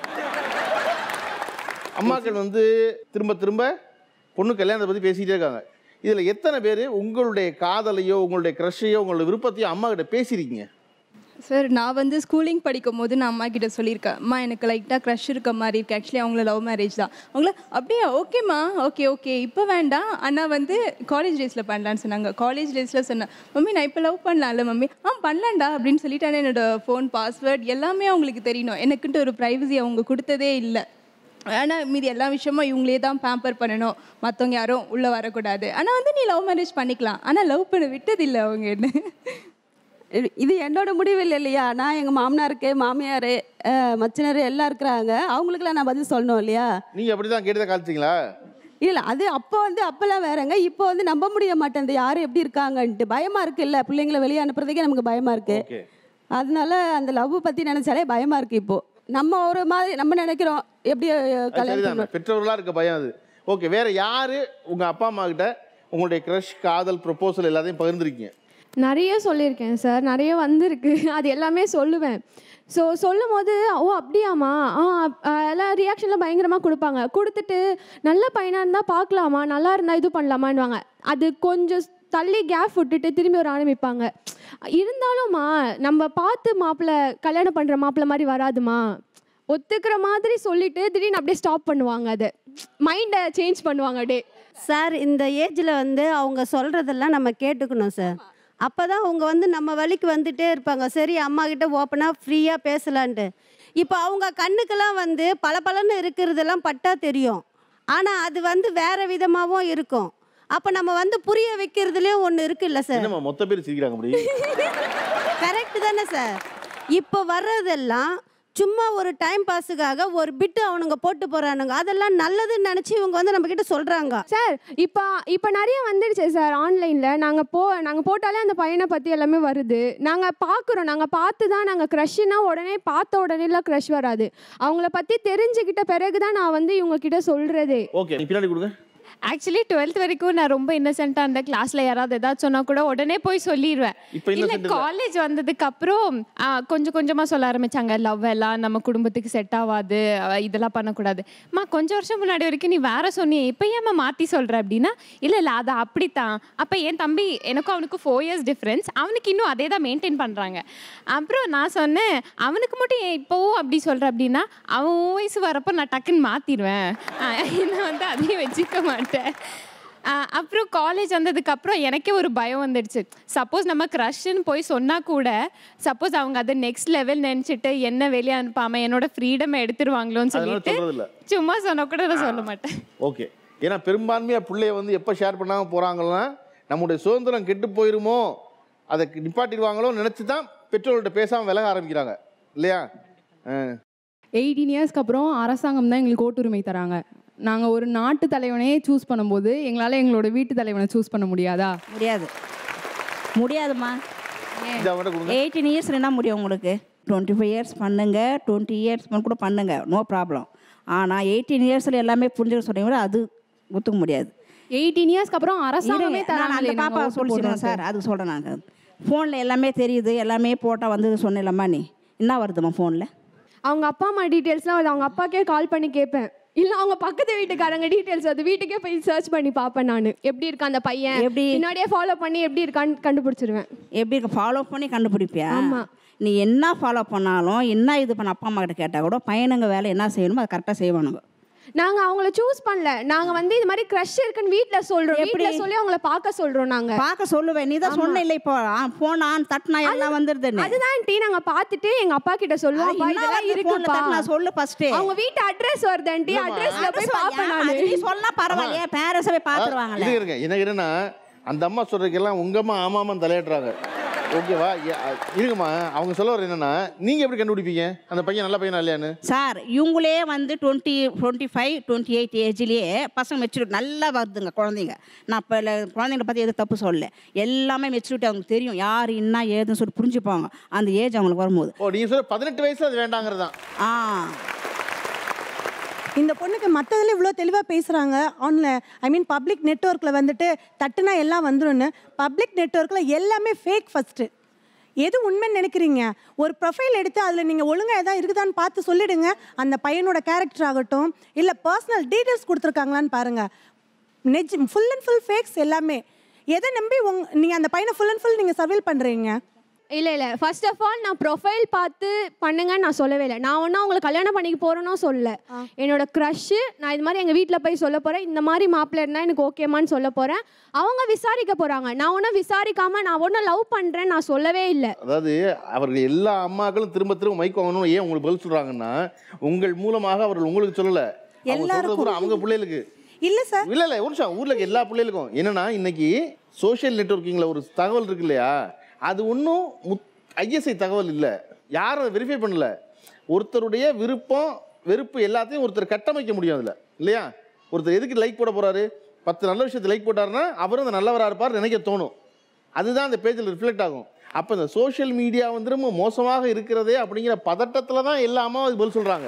அம்மாக்கள் வந்து திரும்ப திரும்ப பொண்ணு கல்யாணத்தை பற்றி பேசிக்கிட்டே இருக்காங்க இதில் எத்தனை பேர் உங்களுடைய காதலையோ உங்களுடைய க்ரஷையோ உங்களுடைய விருப்பத்தையோ அம்மா கிட்ட பேசியிருக்கீங்க சார் நான் வந்து ஸ்கூலிங் படிக்கும் போது நான் அம்மா கிட்ட சொல்லியிருக்கேன் அம்மா எனக்கு லைட்டாக க்ரஷ் இருக்க மாதிரி இருக்கு ஆக்சுவலி அவங்கள லவ் மேரேஜ் தான் அவங்கள அப்படியே ஓகேம்மா ஓகே ஓகே இப்போ வேண்டாம் ஆனால் வந்து காலேஜ் டேஸில் பண்ணலான்னு சொன்னாங்க காலேஜ் டேஸில் சொன்னேன் மம்மி நான் இப்போ லவ் பண்ணலாம்ல மம்மி ஆ பண்ணலாம்டா அப்படின்னு சொல்லிட்டு ஆனால் என்னோட ஃபோன் பாஸ்வேர்ட் எல்லாமே அவங்களுக்கு தெரியணும் எனக்குன்ட்டு ஒரு ப்ரைவசி அவங்க கொடுத்ததே இல்லை ஆனால் மீதி எல்லா விஷயமும் இவங்களே தான் பேம்பர் பண்ணணும் மற்றவங்க யாரும் உள்ளே வரக்கூடாது ஆனால் வந்து நீ லவ் மேரேஜ் பண்ணிக்கலாம் ஆனால் லவ் பண்ண விட்டதில்லை அவங்க என்ன இது- இது என்னோட முடிவு இல்லை இல்லையா நான் எங்கள் மாமனாருக்கு மாமியார் மச்சினர் எல்லாம் இருக்கிறாங்க அவங்களுக்குலாம் நான் பதில் சொல்லணும் இல்லையா நீங்கள் அப்படி தான் கேட்டு தான் காமிச்சிங்களா இல்லை அது அப்போ வந்து அப்போல்லாம் வேறங்க இப்போ வந்து நம்ப முடிய மாட்டேங்குது யார் எப்படி இருக்காங்கன்ட்டு பயமாக இருக்குல்ல பிள்ளைங்களை வெளியே அனுப்புறதுக்கே நமக்கு பயமாக இருக்கு ஓகே அதனால அந்த லவ் பற்றி நினச்சாலே பயமாக இருக்கு இப்போ நம்ம ஒரு மாதிரி நம்ம நினைக்கிறோம் எப்படி அஹ், கல்யாணம் சரிதான் பண்ணணும். பெற்றோர்களாக இருக்க பயம் அது ஓகே வேற யாரு உங்க அப்பா அம்மா கிட்ட உங்களுடைய க்ரஷ் காதல் ப்ரொபோசல் எல்லாத்தையும் பகிர்ந்துருக்கீங்க நிறைய சொல்லியிருக்கேன் சார் நிறைய வந்திருக்கு அது எல்லாமே சொல்லுவேன் ஸோ சொல்லும் போது ஓ அப்படியாம்மா ஆ அப்- ஆ, எல்லாம் ரியாக்ஷன்லாம் பயங்கரமாக கொடுப்பாங்க கொடுத்துட்டு நல்ல பையனாக இருந்தால் பார்க்கலாமா நல்லா இருந்தால் இது பண்ணலாமான்னுவாங்க அது கொஞ்சம் தள்ளி கேப் விட்டுட்டு திரும்பி ஒரு ஆரம்பிப்பாங்க இருந்தாலும்மா நம்ம பார்த்து மாப்பிள்ளை கல்யாணம் பண்ணுற மாப்பிள்ளை மாதிரி வராதுமா ஒத்துக்கிற மாதிரி சொல்லிட்டு திடீர்னு அப்படியே ஸ்டாப் பண்ணுவாங்க அதை மைண்டை சேஞ்ச் பண்ணுவாங்க அப்படியே சார் இந்த ஏஜில் வந்து அவங்க சொல்கிறதெல்லாம் நம்ம கேட்டுக்கணும் சார் அப்போ தான் அவங்க வந்து நம்ம வழிக்கு வந்துட்டே இருப்பாங்க சரி அம்மா கிட்ட ஓப்பனாக ஃப்ரீயாக பேசலான்ட்டு இப்போ அவங்க கண்ணுக்கெல்லாம் வந்து பளபளன்னு இருக்கிறதெல்லாம் பட்டா தெரியும் ஆனால் அது வந்து வேற விதமாகவும் இருக்கும் அப்போ நம்ம வந்து புரிய வைக்கிறதுலேயும் ஒன்று இருக்குல்ல சார் என்னம்மா மொத்த பேர் சிரிக்கிறாங்க அப்படி கரெக்ட் தானே சார் இப்போ வர்றதெல்லாம் சும்மா ஒரு டைம் பாஸுக்காக ஒரு பிட்டு அவனுங்க போட்டு போறானுங்க அதெல்லாம் நல்லதுன்னு நினச்சி இவங்க வந்து நம்ம கிட்ட சொல்றாங்க சார் இப்போ இப்போ நிறைய வந்துடுச்சு சார் ஆன்லைனில் நாங்கள் போ நாங்கள் போட்டாலே அந்த பையனை பற்றி எல்லாமே வருது நாங்கள் பார்க்குறோம் நாங்கள் பார்த்து தான் நாங்கள் க்ரஷ்னா உடனே பார்த்த உடனேலாம் க்ரஷ் வராது அவங்கள பற்றி தெரிஞ்சுக்கிட்ட பிறகு தான் நான் வந்து இவங்க கிட்ட சொல்கிறதே ஓகே நீ பின்னாடி கொடுங்க ஆக்சுவலி டுவெல்த் வரைக்கும் நான் ரொம்ப இன்னசென்ட்டாக இருந்த கிளாஸில் யாராவது ஏதாச்சும் சொன்னால் கூட உடனே போய் சொல்லிடுவேன் இப்போ இல்லை innocent இல்ல. காலேஜ் வந்ததுக்கு அப்புறம் ஆ, கொஞ்சம் கொஞ்சமாக சொல்ல ஆரம்பிச்சாங்க லவ் எல்லாம் நம்ம குடும்பத்துக்கு செட் ஆகாது அஹ், இதெல்லாம் பண்ணக்கூடாது மா கொஞ்சம் வருஷம் முன்னாடி வரைக்கும் நீ வேற சொன்னியே இப்போ ஏம்மா மாற்றி சொல்கிற அப்படின்னா இல்லை இல்லை அது அப்படித்தான் அப்போ என் தம்பி எனக்கும் அவனுக்கும் ஃபோர் இயர்ஸ் டிஃப்ரென்ஸ் அவனுக்கு இன்னும் அதே தான் மெயின்டைன் பண்ணுறாங்க அப்புறம் நான் சொன்னேன் அவனுக்கு மட்டும் ஏன் இப்போவும் அப்படி சொல்கிற அப்படின்னா அவன் உன் வயசு வரப்போ நான் டக்குன்னு மாற்றிடுவேன் என்ன வந்து அதையும் வச்சுக்க மாட்டேன் ஆஹ் அப்புறம் காலேஜ் வந்ததுக்கு அப்புறம் எனக்கே ஒரு பயம் வந்துடுச்சு சப்போஸ் நம்ம க்ரஷ்ன்னு போய் சொன்னா கூட சப்போஸ் அவங்க அதை நெக்ஸ்ட் லெவல் நினைச்சிட்டு என்ன வெளியே அனுப்பாம என்னோட ஃப்ரீடம் எடுத்துருவாங்களோன்னு அதனால சொல்லிட்டு சொல்றது இல்ல சும்மா சொன்னா கூட நான் சொல்ல மாட்டேன் ஓகே ஏன்னா பெரும்பான்மையாக பிள்ளைய வந்து எப்போ ஷேர் பண்ணாமல் போகிறாங்கன்னா நம்முடைய சுதந்திரம் கெட்டு போயிருமோ அதை நிப்பாட்டிடுவாங்களோ நினச்சி தான் பெற்றோர்கள்ட்ட பேசாமல் விலக ஆரம்பிக்கிறாங்க இல்லையா ஆ எயிட்டீன் இயர்ஸ்க்கு அப்புறம் அரசாங்கம் தான் எங்களுக்கு ஓட்டுரிமை தராங்க நாங்கள் ஒரு நாட்டு தலைவனையே சூஸ் பண்ணும்போது எங்களால் எங்களோட வீட்டு தலைவனை சூஸ் பண்ண முடியாதா முடியாது முடியாதும்மா இது அவன்கிட்ட கொடுங்க எயிட்டீன் இயர்ஸ் என்ன முடியும் உங்களுக்கு டுவெண்ட்டி ஃபைவ் இயர்ஸ் பண்ணுங்க டுவெண்ட்டி இயர்ஸ் கூட பண்ணுங்க நோ ப்ராப்ளம் ஆனால் எயிட்டீன் இயர்ஸில் எல்லாமே புரிஞ்சுக்க சொன்னீங்க அது ஒத்துக்க முடியாது எயிட்டீன் இயர்ஸ்க்கு அப்புறம் அரசாங்கமே இருங்க, நான் அந்த தராங்களே பாப்பா நாங்கள் ஓட்டு சொல்லிடுறேன் போடுறோம் சார் அதுக்கு சொல்கிறேன் நாங்கள் ஃபோனில் எல்லாமே தெரியுது எல்லாமே போட்டால் வந்து சொன்னேன்லம்மா நீ என்ன வருதும்மா ஃபோனில் அவங்க அப்பா அம்மா டீட்டெயில்ஸ்லாம் அது அவங்க அப்பாக்கே கால் பண்ணி கேட்பேன் இல்லை அவங்க பக்கத்து வீட்டுக்காரங்க டீட்டெயில்ஸ் அது வீட்டுக்கே போய் சர்ச் பண்ணி பார்ப்பேன் நான் எப்படி இருக்கா அந்த பையன் எப்படி? பின்னாடியே ஃபாலோ பண்ணி எப்படி இருக்கான்னு கண்டுபிடிச்சிருவேன் எப்படி இருக்க ஃபாலோ பண்ணி கண்டுபிடிப்பியா ஆமா. நீ என்ன ஃபாலோ பண்ணாலும் என்ன இது பண்ண அப்பா அம்மா கிட்ட கேட்டால் கூட பையனுங்க வேலை என்ன செய்யணுமோ அதை கரெக்டாக செய்வானுங்க நாங்க அவங்கள சூஸ் பண்ணல நாங்க வந்து இது மாதிரி க்ரஷ் இருக்குன்னு வீட்ல சொல்றோம் எப்படி? வீட்ல சொல்லி அவங்கள பார்க்க சொல்றோம் நாங்க பார்க்க சொல்லுவேன் நீ தான் சொன்ன இல்லை இப்போ ஃபோன் ஆன் தட்டினா எல்லாம் வந்துருதுன்னு அதுதான் டீ நாங்க பார்த்துட்டு எங்க அப்பா கிட்ட சொல்லுவோம் அது அப்பா என்ன இதெல்லாம் வருது phone ல இருக்குப்பா தட்டுனா சொல்லு first. அவங்க வீட்டு அட்ரஸ் வருது ஆண்டி அட்ரஸ்ல போய் பாப்பேன் அது நீ நானு சொன்னா பரவாயில்லையே பேரண்ட்ஸை போய் பார்த்துருவாங்கல்ல இது இருங்க என்ன என்னன்னா அந்த அம்மா சொல்றதுக்கெல்லாம் உங்க அம்மா ஆமாமன் தலையிடுறாங்க ஓகேவா ஏ- அ- இருங்கம்மா அவங்க சொல்ல வர என்னன்னா நீங்க எப்படி கண்டுபிடிப்பீங்க அந்த பையன் நல்ல பையனா இல்லையான்னு சார் இவங்களே வந்து twenty twenty five twenty eight ஏஜ்லேயே பசங்க மெச்சூரிட்டி நல்லா வருதுங்க குழந்தைங்க நான் இப்போ குழந்தைங்கள பற்றி எதுவும் தப்பு சொல்லல எல்லாமே மெச்சூரிட்டி அவங்களுக்கு தெரியும் யார் என்ன ஏதுன்னு சொல்லி புரிஞ்சுப்பாங்க அந்த ஏஜ் அவங்களுக்கு வரும்போது ஓ நீங்க சொல்ற பதினெட்டு வயசுல அது வேண்டாங்கிறதான் ஆ இந்த பொண்ணுக்கு மற்றதில் இவ்வளோ தெளிவாக பேசுகிறாங்க ஆன்லைன் ஐ மீன் பப்ளிக் நெட்ஒர்க்கில் வந்துட்டு தட்டுனா எல்லாம் வந்துரும்னு பப்ளிக் நெட்ஒர்க்கில் எல்லாமே ஃபேக் ஃபஸ்ட்டு எது உண்மைன்னு நினைக்கிறீங்க ஒரு ப்ரொஃபைல் எடுத்து அதில் நீங்கள் ஒழுங்காக எதாவது இருக்குதான்னு பார்த்து சொல்லிடுங்க அந்த பையனோட கேரக்டர் ஆகட்டும் இல்லை பர்சனல் டீட்டெயில்ஸ் கொடுத்துருக்காங்களான்னு பாருங்கள் நெஜ் ஃபுல் அண்ட் ஃபுல் ஃபேக்ஸ் எல்லாமே எதை நம்பி உங் நீங்கள் அந்த பையனை ஃபுல் அண்ட் ஃபுல் நீங்கள் சர்வீல் பண்ணுறீங்க இல்ல இல்ல ஃபர்ஸ்ட் ஆஃப் ஆல் நான் ப்ரொஃபைல் பார்த்து பண்ணுங்கன்னு நான் சொல்லவே இல்லை நான் ஒன்றும் அவங்களை கல்யாணம் பண்ணிக்க போறேனோ சொல்ல என்னோட க்ரஷ் நான் இது மாதிரி எங்க வீட்டில் போய் சொல்ல போறேன் இந்த மாதிரி மாப்பிள்ளை இருந்தா எனக்கு ஓகேமான்னு சொல்ல போறேன் அவங்க விசாரிக்க போறாங்க நான் ஒன்றும் விசாரிக்காம நான் ஒன்றும் லவ் பண்றேன் நான் சொல்லவே இல்லை அதாவது அவர்கள் எல்லா அம்மாக்களும் திரும்ப திரும்ப மைக் வாங்கணும் ஏன் உங்களுக்கு பதில் சொல்றாங்கன்னா உங்கள் மூலமாக அவர்கள் உங்களுக்கு சொல்லல அவங்க சொல்றது எல்லாருக்கும். பூரா அவங்க பிள்ளைகளுக்கு இல்லை சார் இல்ல இல்ல ஒரு நிமிஷம் ஊர்ல இருக்க எல்லா பிள்ளைகளுக்கும் என்னன்னா இன்னைக்கு சோஷியல் நெட்வொர்க்கிங்ல ஒரு தகவல் இருக்கு இல்லையா அது ஒன்றும் ஐஎஸ்ஐ தகவல் இல்லை யாரும் அதை வெரிஃபை பண்ணல ஒருத்தருடைய விருப்பம் வெறுப்பு எல்லாத்தையும் ஒருத்தர் கட்டமைக்க முடியும் அதில் இல்லையா ஒருத்தர் எதுக்கு லைக் போட போறாரு பத்து நல்ல விஷயத்தை லைக் போட்டாருன்னா அவரும் அந்த நல்லவராக இருப்பார் நினைக்க தோணும் அதுதான் அந்த பேஜில் ரிஃப்ளெக்ட் ஆகும் அப்போ இந்த சோஷியல் மீடியா வந்து ரொம்ப மோசமாக இருக்கிறதே அப்படிங்கிற பதட்டத்தில் தான் எல்லா அம்மாவும் அதுக்கு பதில் சொல்கிறாங்க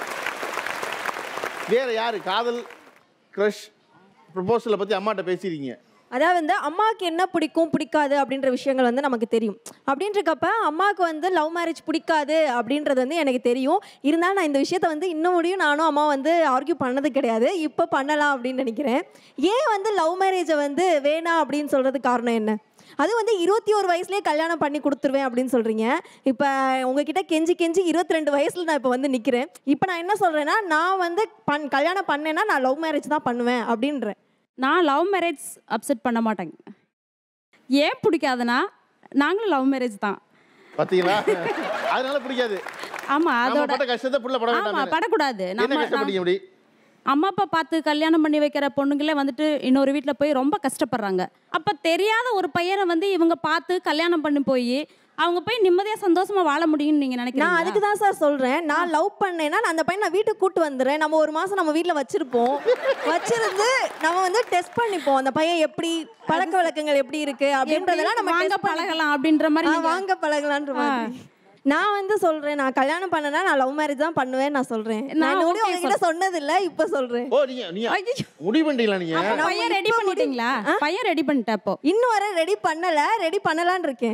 வேற யாரு காதல் க்ரஷ் ப்ரப்போசலை பற்றி அம்மாட்ட பேசியிருக்கீங்க அதாவது வந்து அம்மாவுக்கு என்ன பிடிக்கும் பிடிக்காது அப்படின்ற விஷயங்கள் வந்து நமக்கு தெரியும் அப்படின்றக்கப்ப அம்மாவுக்கு வந்து லவ் மேரேஜ் பிடிக்காது அப்படின்றது வந்து எனக்கு தெரியும் இருந்தாலும் நான் இந்த விஷயத்த வந்து இன்னும் முடியும் நானும் அம்மா வந்து ஆர்கியூ பண்ணது கிடையாது இப்போ பண்ணலாம் அப்படின்னு நினைக்கிறேன் ஏன் வந்து லவ் மேரேஜை வந்து வேணாம் அப்படின்னு சொல்கிறது காரணம் என்ன அது வந்து இருபத்தி ஒரு வயசுலேயே கல்யாணம் பண்ணி கொடுத்துருவேன் அப்படின்னு சொல்கிறீங்க இப்போ உங்ககிட்ட கெஞ்சி கெஞ்சி இருபத்தி ரெண்டு வயசில் நான் இப்போ வந்து நிற்கிறேன் இப்போ நான் என்ன சொல்கிறேன்னா நான் வந்து பண் கல்யாணம் பண்ணேன்னா நான் லவ் மேரேஜ் தான் பண்ணுவேன் அப்படின்றேன் நான் லவ் மேரேஜ் அப்செட் பண்ண மாட்டேங்க ஏன் பிடிக்காதுன்னா நாங்களும் லவ் மேரேஜ் தான் பார்த்தீங்களா அதனால பிடிக்காது ஆமா நாம அதோட பட்ட கஷ்டத்தை புள்ள பட ஆமா வேண்டாம் படக்கூடாது என்ன நம்ம கஷ்டப்பட்டீங்க அப்படி அம்மா அப்பா பார்த்து கல்யாணம் பண்ணி வைக்கிற பொண்ணுங்களே வந்துட்டு இன்னொரு வீட்டில் போய் ரொம்ப கஷ்டப்படுறாங்க அப்போ தெரியாத ஒரு பையனை வந்து இவங்க பார்த்து கல்யாணம் பண்ணி போய் அவங்க போய் நிம்மதியாக சந்தோஷமா வாழ முடியும்னு நீங்கள் நான் நினைக்கிறீங்க அதுக்கு தான் சார் சொல்றேன் நான் லவ் பண்ணேன்னா நான் அந்த பையன் நான் வீட்டுக்கு கூட்டு வந்துடுறேன் நம்ம ஒரு மாசம் நம்ம வீட்ல வச்சிருப்போம் வச்சிருந்து நம்ம வந்து டெஸ்ட் பண்ணிப்போம் அந்த பையன் எப்படி பழக்க வழக்கங்கள் எப்படி இருக்கு அப்படின்றதெல்லாம் நம்ம வாங்க test பண்ணி- பழகலாம் அப்படின்ற மாதிரி ஆ, நீங்க- வாங்க பழகலான்ற மாதிரி நான் வந்து சொல்றேன் நான் கல்யாணம் பண்ணனா நான் லவ் மேரேஜ் தான் பண்ணுவேன் நான் சொல்றேன் நான் நான் இன்னொரு okay உங்ககிட்ட சொன்னது இல்ல இப்ப சொல்றேன் ஓ நீங்க நீங்க முடிவு பண்ணிட்டீங்களா நீங்க அப்ப பையன் ரெடி பண்ணிட்டீங்களா பையன் ரெடி பண்ணிட்டேன் அப்போ இன்னும் வர ரெடி பண்ணல ரெடி பண்ணலாம்னு இருக்கேன்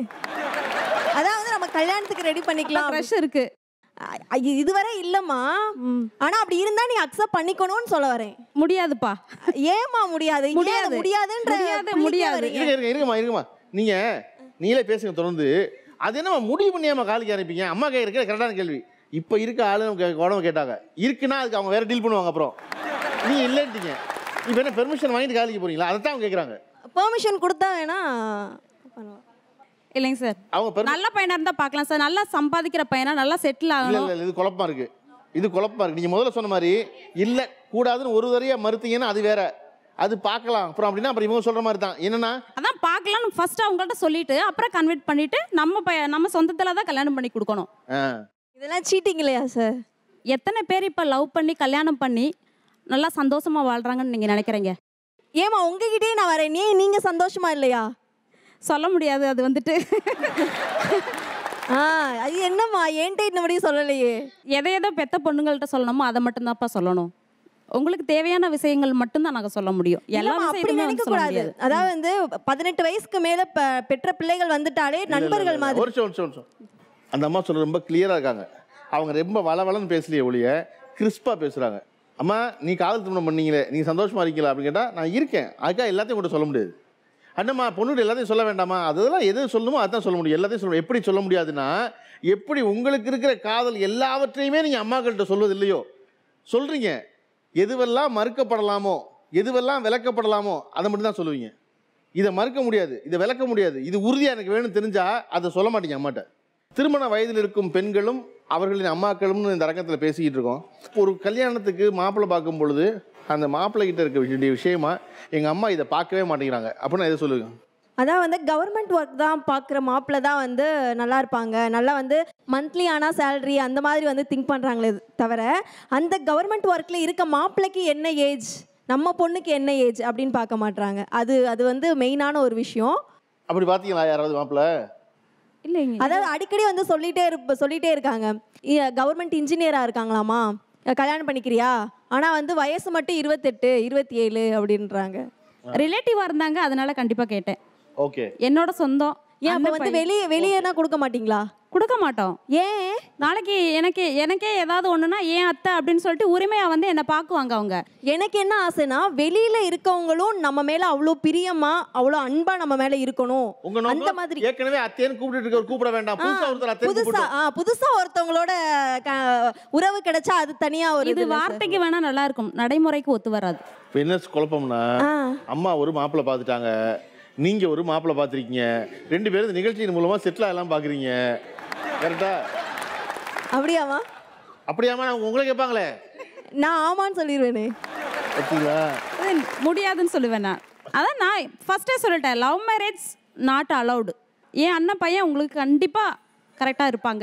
அதாவது நம்ம கல்யாணத்துக்கு ரெடி பண்ணிக்கலாம் க்ரஷ் இருக்கு அ- ஐ- இதுவரை இல்லம்மா ஆனா அப்படி இருந்தா நீ அக்செப்ட் பண்ணிக்கணும்னு சொல்ல வரேன் முடியாதுப்பா ஏமா முடியாது முடியாது முடியாது. முடியாதுன்ற முடியாது, புள்ளிக்கே முடியாது. வரீங்க. இருங்க இருங்க இருங்கம்மா இருங்கம்மா நீங்க நீங்களே பேசுங்க தொடர்ந்து அது என்னம்மா முடிவு பண்ணியாம காலிக்கு ஆரம்பிப்பீங்க அம்மா கேட்குற கரெக்டான கேள்வி இப்போ இருக்க ஆளு நமக்கு உடம்பு கேட்டாங்க இருக்குன்னா அதுக்கு அவங்க வேற டீல் பண்ணுவாங்க அப்புறம் நீங்க இல்லைன்ட்டீங்க இப்போ என்ன பெர்மிஷன் வாங்கிட்டு காலிக்கு போறீங்களா அதை தான் அவங்க கேட்குறாங்க பெர்மிஷன் கொடுத்தா வேணா பண்ணலாம் இல்லைங்க சார் அவங்க permission- நல்ல பையனா இருந்தா பார்க்கலாம் சார் நல்லா சம்பாதிக்கிற பையனா நல்லா செட்டில் இல்ல ஆகணும் இல்ல இல்ல, இது குழப்பமா இருக்கு இது குழப்பமா இருக்கு நீங்க முதல்ல சொன்ன மாதிரி இல்ல கூடாதுன்னு ஒரு தரையா மறுத்தீங்கன்னா அது வேற அது பார்க்கலாம் அப்புறம் அப்படின்னா அப்புறம் இவங்க சொல்ற மாதிரி தான் என்னன்னா அதான் பார்க்கலாம்னு ஃபர்ஸ்ட் அவங்கள்ட்ட சொல்லிட்டு அப்புறம் கன்வெர்ட் பண்ணிட்டு நம்ம பைய நம்ம சொந்தத்துல தான் கல்யாணம் பண்ணி கொடுக்கணும் ஆ, இதெல்லாம் சீட்டிங் இல்லையா சார் எத்தனை பேர் இப்போ லவ் பண்ணி கல்யாணம் பண்ணி நல்லா சந்தோஷமா வாழ்றாங்கன்னு நீங்க நினைக்கிறீங்க ஏமா உங்ககிட்டயே நான் வரேன் ஏன் நீங்க சந்தோஷமா இல்லையா சொல்ல முடியாது அது வந்துட்டு ஆ அது என்னம்மா என்கிட்ட இந்த முடியும் சொல்லலையே எதை எதை பெத்த பொண்ணுங்கள்ட்ட சொல்லணுமோ அதை மட்டும்தான்ப்பா சொல்லணும் உங்களுக்கு தேவையான விஷயங்கள் மட்டும்தான் நாங்கள் சொல்ல முடியும் எல்லா இல்லம்மா, அப்படி விஷயத்தையுமே நினைக்க வந்து சொல்ல கூடாது முடியாது அதாவது வந்து பதினெட்டு வயசுக்கு மேல ப- பெற்ற பிள்ளைகள் வந்துட்டாலே இல்ல, இல்ல, நண்பர்கள் இல்ல, மாதிரி ஒரு நிமிஷம் ஒரு நிமிஷம், ஒரு நிமிஷம் அந்த அம்மா சொல்ற ரொம்ப கிளியரா இருக்காங்க அவங்க ரொம்ப வளவளன்னு பேசலையே ஒழிய கிறிஸ்பாக பேசுகிறாங்க அம்மா நீ காதல் திருமணம் பண்ணீங்களே நீ சந்தோஷமா இருக்கீங்களா அப்படின்னு கேட்டால் நான் இருக்கேன் அதுக்காக எல்லாத்தையும் கூட சொல்ல முடியாது அண்ணம்மா பொண்ணுகிட்ட எல்லாத்தையும் சொல்ல வேண்டாமா அதெல்லாம் எது சொல்லணுமோ அதான் சொல்ல முடியும் எல்லாத்தையும் சொல்ல எப்படி சொல்ல முடியாதுன்னா எப்படி உங்களுக்கு இருக்கிற காதல் எல்லாவற்றையுமே நீங்கள் அம்மாக்கள்கிட்ட சொல்வது இல்லையோ சொல்கிறீங்க எதுவெல்லாம் மறுக்கப்படலாமோ எதுவெல்லாம் விளக்கப்படலாமோ அதை மட்டும் தான் சொல்லுவீங்க இதை மறுக்க முடியாது இதை விளக்க முடியாது இது உறுதியாக எனக்கு வேணும்னு தெரிஞ்சால் அதை சொல்ல மாட்டீங்க அம்மாட்ட திருமண வயதில் இருக்கும் பெண்களும் அவர்களின் அம்மாக்களும்னு இந்த அரங்கத்தில் பேசிக்கிட்டு இருக்கோம் ஒரு கல்யாணத்துக்கு மாப்பிள்ளை பார்க்கும் பொழுது அந்த மாப்பிள்ளை கிட்ட இருக்க வேண்டிய விஷயமா எங்கள் அம்மா இதை பார்க்கவே மாட்டேங்கிறாங்க அப்படின்னா எதை சொல்லுங்க அதான் வந்து கவர்மெண்ட் ஒர்க் தான் பார்க்குற மாப்பிள்ள தான் வந்து நல்லா இருப்பாங்க நல்லா வந்து மந்த்லி ஆனால் சேலரி அந்த மாதிரி வந்து திங்க் பண்ணுறாங்களே தவிர அந்த கவர்மெண்ட் ஒர்க்கில் இருக்க மாப்பிள்ளைக்கு என்ன ஏஜ் நம்ம பொண்ணுக்கு என்ன ஏஜ் அப்படின்னு பார்க்க மாட்றாங்க அது அது வந்து மெயினான ஒரு விஷயம் அப்படி பார்த்தீங்களா யாராவது மாப்பிள்ளை இல்லைங்க அதாவது அடிக்கடி வந்து சொல்லிட்டே இருப்ப சொல்லிட்டே இருக்காங்க கவர்மெண்ட் இன்ஜினியராக இருக்காங்களாமா அஹ் கல்யாணம் பண்ணிக்கிறியா ஆனால் வந்து வயசு மட்டும் இருபத்தெட்டு இருபத்தி ஏழு அப்படின்றாங்க ரிலேட்டிவாக இருந்தாங்க அதனால கண்டிப்பாக கேட்டேன் ஓகே என்னோட சொந்தம் ஏன் அப்போ அண்ணன் வந்து பையன். வெளியே வெளியேனா கொடுக்க மாட்டீங்களா கொடுக்க மாட்டோம் ஏன் நாளைக்கு எனக்கு எனக்கே ஏதாவது ஒண்ணுனா ஏன் அத்தை அப்படின்னு சொல்லிட்டு உரிமையா வந்து என்னை பார்க்குவாங்க அவங்க எனக்கு என்ன ஆசைனா வெளியில இருக்கவங்களும் நம்ம மேல அவ்வளோ பிரியமா அவ்வளோ அன்பா நம்ம மேல இருக்கணும் உங்க அந்த நோக்கம் மாதிரி ஏற்கனவே அத்தையன்னு கூப்பிட்டு இருக்கவர் கூப்பிட வேண்டாம் புதுசா ஒருத்தர் அத்தைன்னு புதுசா கூப்பிட்டு ஆ, புதுசா ஒருத்தவங்களோட க- உறவு கிடைச்சா அது தனியா ஒரு இது இதுல சார். வார்த்தைக்கு வேணா நல்லா இருக்கும் நடைமுறைக்கு ஒத்து வராது இப்போ என்ன குழப்பம்னா ஆ. அம்மா ஒரு மாப்பிள்ளை பார்த்துட்டாங்க நீங்க ஒரு மாப்பிள்ளை பார்த்துருக்கீங்க ரெண்டு பேரும் இந்த நிகழ்ச்சியின் மூலமா செட்டில் ஆகலாம் பார்க்குறீங்க கரெக்டா அப்படியாமா அப்படியாம்மா நான் உங்களை கேட்பாங்களே நான் ஆமான்னு சொல்லிடுவேனே பார்த்தீங்களா அது முடியாதுன்னு சொல்லுவேன் நான் அதான் நான் ஃபர்ஸ்டே சொல்லிட்டேன் லவ் மேரேஜ் நாட் அலௌடு என் அண்ணன் பையன் உங்களுக்கு கண்டிப்பாக கரெக்டாக இருப்பாங்க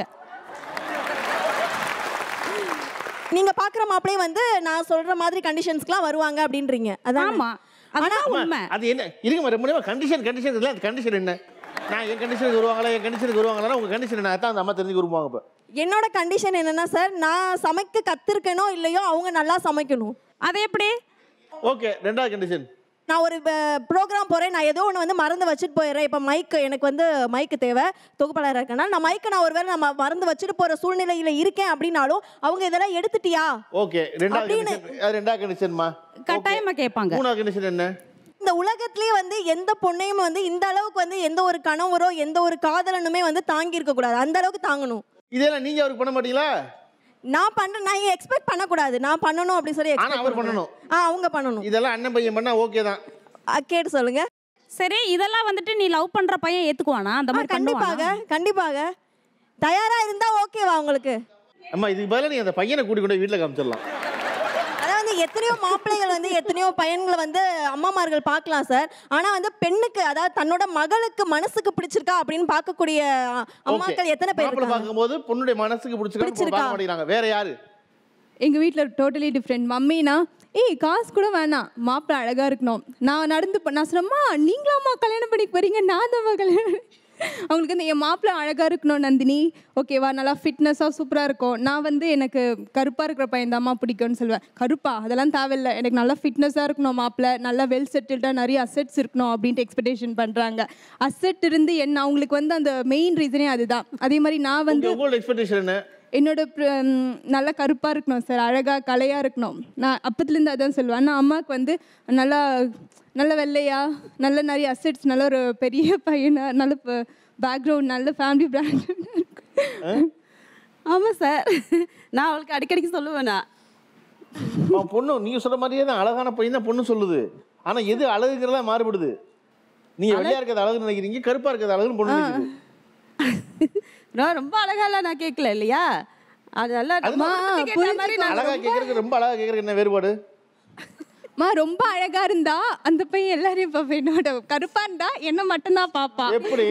நீங்க பாக்குற மாப்பிளையே வந்து நான் சொல்ற மாதிரி கண்டிஷன்ஸ்க்குலாம் வருவாங்க அப்படின்றீங்க அதான் ஆமா அதான் உண்மை அது என்ன இருங்க ரொம்ப நேரம் கண்டிஷன் கண்டிஷன் இல்லை அது கண்டிஷன் என்ன நான் என் கண்டிஷனுக்கு வருவாங்களா என் கண்டிஷனுக்கு வருவாங்களா உங்க கண்டிஷன் என்ன அதான் அந்த அம்மா தெரிஞ்சு வருவாங்க இப்போ என்னோட கண்டிஷன் என்னன்னா சார் நான் சமைக்க கத்திருக்கனோ இல்லையோ அவங்க நல்லா சமைக்கணும் அது எப்படி ஓகே ரெண்டாவது கண்டிஷன் நான் ஒரு ப்ரோக்ராம் போகிறேன் நான் ஏதோ ஒன்று வந்து மறந்து வச்சுட்டு போயிடுறேன் இப்போ மைக்கு எனக்கு வந்து மைக்கு தேவை தொகுப்பாளராக இருக்கேன்னா நான் மைக்கை நான் ஒருவேளை நம்ம மறந்து வச்சுட்டு போகிற சூழ்நிலையில் இருக்கேன் அப்படின்னாலும் அவங்க இதெல்லாம் எடுத்துட்டியா ஓகே ரெண்டாவது அப்படின்னு- கண்டிஷன் அது ரெண்டாவது கண்டிஷன்மா கட்டாயமாக கேட்பாங்க மூணாவது கண்டிஷன் என்ன இந்த உலகத்திலேயே வந்து எந்த பொண்ணையும் வந்து இந்த அளவுக்கு வந்து எந்த ஒரு கணவரோ எந்த ஒரு காதலனுமே வந்து தாங்கி இருக்க கூடாது அந்த அளவுக்கு தாங்கணும் இதெல்லாம் நீங்க அவருக்கு பண்ண மாட்டீங்களா நான் பண்றேன் நான் எக்ஸ்பெக்ட் பண்ணக்கூடாது நான் பண்ணணும் அப்படி சொல்லி ஆனா expect அவர் பண்ணக்கூடாது. பண்ணணும் ஆ அவங்க பண்ணணும் இதெல்லாம் அண்ணன் பையன் பண்ணா ஓகே தான் ஆ, கேட்டு சொல்லுங்க சரி இதெல்லாம் வந்துட்டு நீ லவ் பண்ற பையன் ஏத்துக்குவானா அந்த மாதிரி கண்டிப்பாக கண்டிப்பாக கண்டிப்பாக தயாரா இருந்தா ஓகேவா உங்களுக்கு அம்மா இதுக்கு பதிலா நீ அந்த பையனை கூட்டி கொண்டு வீட்டில் காமிச்சிடலாம் அதான் வந்து எத்தனையோ மாப்பிள்ளைகள் வந்து எத்தனையோ பையன்களை வந்து அம்மாமார்கள் பார்க்கலாம் சார் ஆனா வந்து பெண்ணுக்கு அதாவது தன்னோட மகளுக்கு மனசுக்கு பிடிச்சிருக்கா அப்படின்னு பார்க்கக்கூடிய அ, அம்மாக்கள் எத்தனை பேர் மாப்பிள்ளை இருக்காங்க பார்க்கும்போது பொண்ணுடைய மனசுக்கு பிடிச்சிருக்கா பிடிச்சிருக்கா? பார்க்க மாட்டேங்கிறாங்க வேற யாரு எங்கள் வீட்டில் டோட்டலி டிஃப்ரெண்ட் மம்மினா ஏய் காசு கூட வேணாம் மாப்பிள்ளை அழகாக இருக்கணும் நான் நடந்து போ- நான் சொன்னம்மா நீங்களாம்மா கல்யாணம் பண்ணிக்க போறீங்க நான் தான் கல்யாணம் அவங்களுக்கு வந்து என் மாப்பிள்ளை அழகாக இருக்கணும் நந்தினி ஓகேவா நல்லா ஃபிட்னஸாக சூப்பராக இருக்கும் நான் வந்து எனக்கு கருப்பாக இருக்கிற பையன் தாம்மா பிடிக்கும்னு சொல்லுவேன் கருப்பா அதெல்லாம் தேவையில்லை எனக்கு நல்லா ஃபிட்னஸாக இருக்கணும் மாப்பிள்ளை நல்லா வெல் செட்டில்டாக நிறைய அசெட்ஸ் இருக்கணும் அப்படின்ட்டு எக்ஸ்பெக்டேஷன் பண்ணுறாங்க அசெட் இருந்து என்ன அவங்களுக்கு வந்து அந்த மெயின் ரீசனே அதுதான் அதே மாதிரி நான் வந்து உங்களோட எக்ஸ்பெக்டேஷன் என்ன என்னோட pr- ம், நல்லா கருப்பாக இருக்கணும் சார் அழகாக கலையாக இருக்கணும் நான் அப்பத்துலேருந்து அதான் சொல்லுவேன் ஆனால் அம்மாவுக்கு வந்து நல்லா நல்ல வெள்ளையா நல்ல நிறைய அசெட்ஸ் நல்ல ஒரு பெரிய பையனா நல்ல பேக்ரவுண்ட் நல்ல ஃபேமிலி பிராண்ட் ஆமாம் சார் நான் அவளுக்கு அடிக்கடிக்கு சொல்லுவேனா அவன் பொண்ணு நீங்க சொல்ற மாதிரியே தான் அழகான பையன் தான் பொண்ணு சொல்லுது ஆனா எது அழகுங்கிறதா மாறுபடுது நீங்க வெள்ளையா இருக்கிறது அழகுன்னு நினைக்கிறீங்க கருப்பா இருக்கிறது அழகுன்னு பொண்ணு நினைக்குது நான் ரொம்ப அழகாலாம் நான் கேட்கல இல்லையா அது நல்லா அது அம்மா, கேட்ட மாதிரி நான் அழகா கேட்கறதுக்கு ரொம்ப அழகா கேட்கறதுக்கு என்ன வேறுபாடு மா ரொம்ப அழகா இருந்தா அந்த பையன் எல்லாரையும் பார்ப்பேன் என்னோட கருப்பா இருந்தா என்ன மட்டும்தான் பாப்பா எப்படி?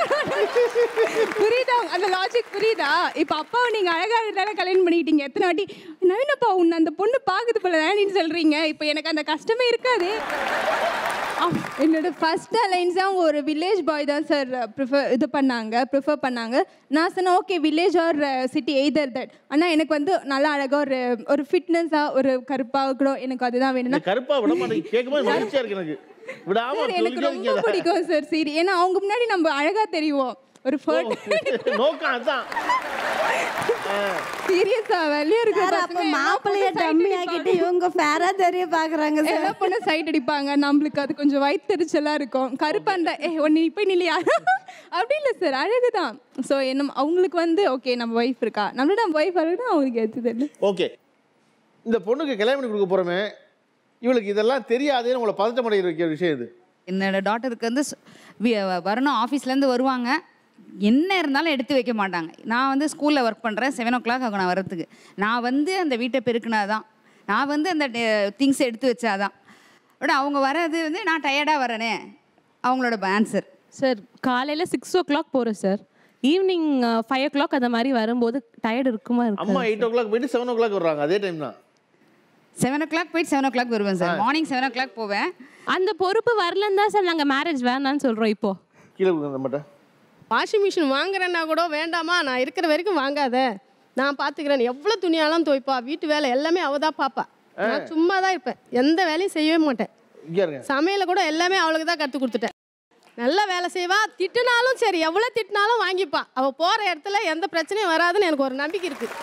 புரியுதா அந்த லாஜிக் புரியுதா இப்ப அப்பாவை நீங்க அழகா இருந்தாலும் கல்யாணம் பண்ணிக்கிட்டீங்க எத்தனை வாட்டி நவீனப்பா உன்னை அந்த பொண்ணு பாக்குது போல நீன்னு சொல்றீங்க இப்ப எனக்கு அந்த கஷ்டமே இருக்காது அப்- என்னோட ஃபர்ஸ்ட் அலைன்ஸ் அவங்க ஒரு வில்லேஜ் பாய் தான் சார் ப்ரிஃபர் இது பண்ணாங்க ப்ரிஃபர் பண்ணாங்க நான் சொன்னேன் okay village or city either that ஆனால் எனக்கு வந்து நல்லா அழகாக ஒரு ஒரு ஃபிட்னஸாக ஒரு கருப்பாக கூட எனக்கு அதுதான் வேணும்னா இந்த கருப்பா விட மாட்டேங்க கேட்கும்போது மகிழ்ச்சியா இருக்கு எனக்கு விடாம சார் எனக்கு சொல்லிட்டே ரொம்ப இருக்கீங்க பிடிக்கும் சார் சரி ஏன்னா அவங்க முன்னாடி நம்ம அழகா தெரியும் ஒரு ஃபர்ட் நோக்கம் அதான் ஆ. சீரியஸா வெளியே இருக்க சார், அப்ப மாப்பிள்ளைய டம்மி ஆக்கிட்டு இவங்க ஃபேரா தெரிய பாக்குறாங்க சார் எல்லா பொண்ணு சைட் அடிப்பாங்க நம்மளுக்கு அது கொஞ்சம் வயிற்றுச்சலாக இருக்கும் கருப்பாண்டா ஏ ஒன்று இப்போ நிலையா அப்படி இல்லை சார் அழகு தான் ஸோ என்ன அவங்களுக்கு வந்து ஓகே நம்ம ஒய்ஃப் இருக்கா நம்மளோட நம்ம ஒய்ஃப் அழகுனா அவங்களுக்கு எது தெரியல ஓகே இந்த பொண்ணுக்கு கல்யாணம் பண்ணி கொடுக்க போகிறோமே இவளுக்கு இதெல்லாம் தெரியாதேன்னு உங்களை பதட்டம் அடைய வைக்கிற விஷயம் இது என்னோட டாட்டருக்கு வந்து ஸ்- வி- வரணும் ஆஃபீஸ்லேருந்து வருவாங்க என்ன இருந்தாலும் எடுத்து வைக்க மாட்டாங்க நான் வந்து ஸ்கூலில் ஒர்க் பண்ணுறேன் செவன் ஓ கிளாக் ஆகும் நான் வரத்துக்கு நான் வந்து அந்த வீட்டை பெருக்கினா தான் நான் வந்து அந்த திங்ஸ் எடுத்து வச்சாதான் பட் அவங்க வர்றது வந்து நான் டயர்டாக வரேனே அவங்களோட ஆன்சர் சார் காலையில் சிக்ஸ் ஓ கிளாக் போகிறேன் sir evening five o'clock அந்த மாதிரி வரும்போது டயர்டு இருக்குமா அம்மா இருக்கு எயிட் ஓ கிளாக் போயிட்டு செவன் ஓ கிளாக் வர்றாங்க அதே டைம் தான் செவன் ஓ கிளாக் போயிட்டு செவன் ஓ கிளாக் வருவேன் sir morning seven o'clock போவேன் அந்த பொறுப்பு வரலன்னு தான் சார் நாங்கள் மேரேஜ் வேணாம்னு சொல்கிறோம் இப்போ கீழே கொடுங்க நம்மகிட்ட வாஷிங் மிஷின் வாங்குறேன்னா கூட வேண்டாமா நான் இருக்கிற வரைக்கும் வாங்காத நான் பார்த்துக்கிறேன் எவ்வளோ துணியாலாம் துவைப்பா வீட்டு வேலை எல்லாமே அவள் தான் பார்ப்பா நான் சும்மா தான் இருப்பேன் எந்த வேலையும் செய்யவே மாட்டேன் இங்கே இருங்க சமையலை கூட எல்லாமே அவளுக்கு தான் கற்றுக் கொடுத்துட்டேன் நல்லா வேலை செய்வா திட்டுனாலும் சரி எவ்வளோ திட்டினாலும் வாங்கிப்பா அவள் போகிற இடத்துல எந்த பிரச்சனையும் வராதுன்னு எனக்கு ஒரு நம்பிக்கை இருக்குது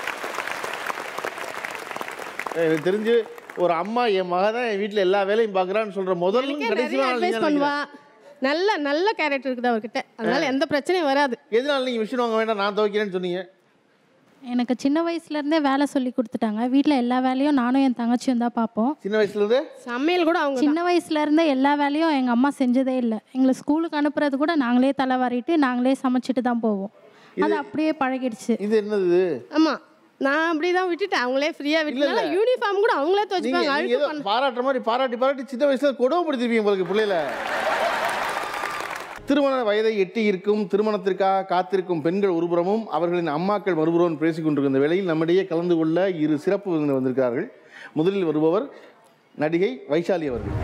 எனக்கு தெரிஞ்சு ஒரு அம்மா என் மக தான் என் வீட்டில் எல்லா வேலையும் பார்க்குறான்னு சொல்கிற முதல் எனக்கே கடைசி நிறைய அட்வைஸ் பண்ணுவா நல்ல நல்ல கேரக்டர் இருக்குது அவர்கிட்ட அதனால எந்த பிரச்சனையும் வராது எதனால நீங்கள் மிஷின் வாங்க வேண்டாம் நான் துவைக்கிறேன்னு சொன்னீங்க எனக்கு சின்ன வயசுலேருந்தே வேலை சொல்லி கொடுத்துட்டாங்க வீட்டில் எல்லா வேலையும் நானும் என் தங்கச்சியும் தான் பார்ப்போம் சின்ன வயசுலேருந்து சமையல் கூட அவங்க சின்ன வயசுலேருந்தே எல்லா வேலையும் எங்கள் அம்மா செஞ்சதே இல்லை எங்களை ஸ்கூலுக்கு அனுப்புறது கூட நாங்களே தலை வாரிட்டு நாங்களே சமைச்சிட்டு தான் போவோம் அது அப்படியே பழகிடுச்சு இது என்னது ஆமா நான் அப்படி தான் விட்டுட்டேன் அவங்களே ஃப்ரீயா விட்டுனால யூனிஃபார்ம் கூட அவங்களே நீங்க துவச்சுப்பாங்க நீங்க அழுக்கு ஏதோ பண்ண பாராட்டுற மாதிரி பாராட்டி பாராட்டி சின்ன வயசுல கொடுமைப்படுத்திருப்பீங்க உங்களுக்கு பிள்ளையில திருமண வயதை எட்டி இருக்கும் திருமணத்திற்காக காத்திருக்கும் பெண்கள் ஒருபுறமும் அவர்களின் அம்மாக்கள் மறுபுறமும் பேசிக் கொண்டிருக்கின்ற வேளையில் நம்மிடையே கலந்து கொள்ள இரு சிறப்பு விருந்தினர் வந்திருக்கிறார்கள் முதலில் வருபவர் நடிகை வைஷாலி அவர்கள்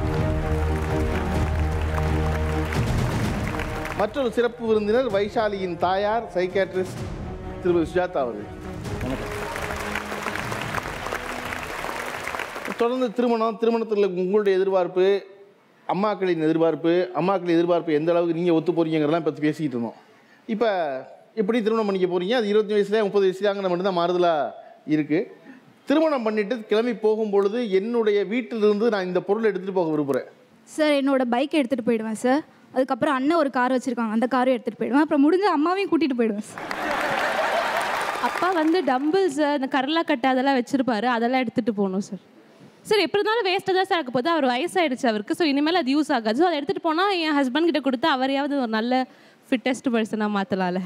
மற்றொரு சிறப்பு விருந்தினர் வைஷாலியின் தாயார் சைக்காட்ரிஸ்ட் திருமதி சுஜாதா அவர்கள் வணக்கம் தொடர்ந்து திருமணம் திருமணத்தில் உங்களுடைய எதிர்பார்ப்பு அம்மாக்களின் எதிர்பார்ப்பு அம்மாக்களின் எதிர்பார்ப்பு எந்த அளவுக்கு நீங்கள் ஒத்து போறீங்கிறதெல்லாம் பற்றி பேசிக்கிட்டு இருந்தோம் இப்போ எப்படி திருமணம் பண்ணிக்க போறீங்க அது இருபத்தஞ்சு வயசுல முப்பது வயசுலாங்கிற மட்டும்தான் மாறுதலாக இருக்குது திருமணம் பண்ணிட்டு கிளம்பி போகும் பொழுது என்னுடைய வீட்டிலிருந்து நான் இந்த பொருளை எடுத்துகிட்டு போக விரும்புகிறேன் சார் என்னோட பைக் எடுத்துகிட்டு போயிடுவேன் சார் அதுக்கப்புறம் அண்ணன் ஒரு கார் வச்சுருக்காங்க அந்த காரும் எடுத்துகிட்டு போயிடுவேன் அப்புறம் முடிஞ்ச அம்மாவையும் கூட்டிகிட்டு போயிடுவேன் சார் அப்பா வந்து டம்பிள்ஸ் அந்த கரலாக்கட்டை அதெல்லாம் வச்சிருப்பாரு அதெல்லாம் எடுத்துட்டு போகணும் சார் சார் எப்படி இருந்தாலும் வேஸ்ட்டாக தான் சார் ஆக போகுது அவர் வயசாயிடுச்சு அவருக்கு ஸோ இனிமேல் அது யூஸ் ஆகாது ஸோ அதை எடுத்துகிட்டு போனால் என் ஹஸ்பண்ட் கிட்ட கொடுத்து அவரையாவது ஒரு நல்ல ஃபிட்டஸ்ட் பர்சனாக மாற்றலாம்ல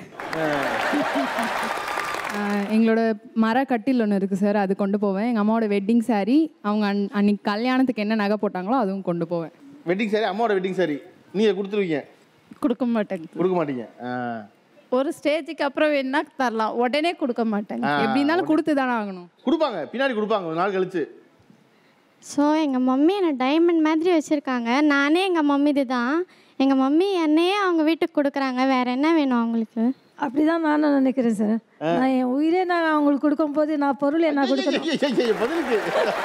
ஆஹ் எங்களோட மர கட்டில் ஒன்று இருக்குது சார் அது கொண்டு போவேன் எங்கள் அம்மாவோட வெட்டிங் saree அவங்க அன் அன்னைக்கு கல்யாணத்துக்கு என்ன நகை போட்டாங்களோ அதுவும் கொண்டு போவேன் வெட்டிங் சாரி அம்மாவோட வெட்டிங் சாரி நீங்கள் கொடுத்துருவீங்க கொடுக்க மாட்டேங்க கொடுக்க மாட்டீங்க ஆ. ஒரு ஸ்டேஜுக்கு அப்புறம் வேணா தரலாம் உடனே கொடுக்க மாட்டேங்க ஆ, எப்படி இருந்தாலும் கொடுத்து தானே ஆகணும் கொடுப்பாங்க பின்னாடி கொடுப்பாங்க ஒரு நாள் கழிச்சு ஸோ எங்கள் மம்மி என்னை டைமண்ட் மாதிரி வச்சுருக்காங்க நானே எங்கள் மம்மி இதுதான் எங்கள் மம்மி என்னையே அவங்க வீட்டுக்கு கொடுக்குறாங்க வேற என்ன வேணும் அவங்களுக்கு அப்படிதான் நானும் நினைக்கிறேன் சார் நான் என் உயிரே நான் அவங்களுக்கு கொடுக்கும்போது நான் பொருள் என்ன கொடுக்கணும் ஐயையையைய, பதிலுக்கு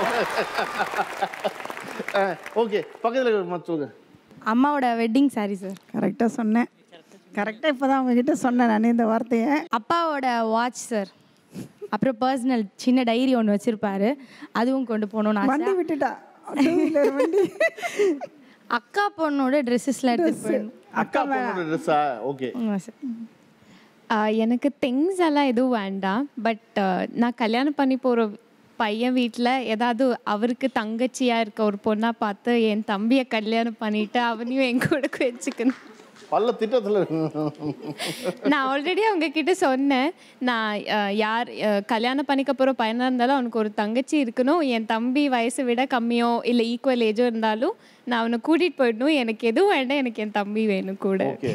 ஓகே பக்கத்தில் சொல்லுங்க அம்மாவோட வெட்டிங் saree சார் கரெக்டாக சொன்னேன் கரெக்டாக இப்போ தான் உங்ககிட்ட சொன்னேன் நான் இந்த வார்த்தையை அப்பாவோட வாட்ச் சார் அப்புறம் பர்சனல் சின்ன டைரி ஒன்று வச்சிருப்பாரு அதுவும் கொண்டு போகணும்னு வண்டி ஆசை விட்டுட்டா டூ வீலர் வண்டி அக்கா பொண்ணோட ட்ரெஸ்ஸஸ்லாம் எடுத்துட்டு போயிடணும் அக்கா பொண்ணோட ட்ரெஸ்ஸா ஓகே ஆமாம் சார் ஆஹ் எனக்கு திங்ஸ் எல்லாம் எதுவும் வேண்டாம் பட் நான் கல்யாணம் பண்ணி போகிற பையன் வீட்டில் ஏதாவது அவருக்கு தங்கச்சியாக இருக்க ஒரு பொண்ணாக பார்த்து என் தம்பியை கல்யாணம் பண்ணிட்டு அவனையும் என் கூட வச்சுக்கணும் பல்ல திட்டத்தில் நான் ஆல்ரெடி அவங்க கிட்ட சொன்னேன் நான் அஹ், யார் அஹ், கல்யாணம் பண்ணிக்க போகிற பையனாக இருந்தாலும் அவனுக்கு ஒரு தங்கச்சி இருக்கணும் என் தம்பி வயசை விட கம்மியோ இல்லை ஈக்குவல் ஏஜோ இருந்தாலும் நான் அவனை கூட்டிகிட்டு போயிடணும் எனக்கு எதுவும் வேண்டாம் எனக்கு என் தம்பி வேணும் கூட ஓகே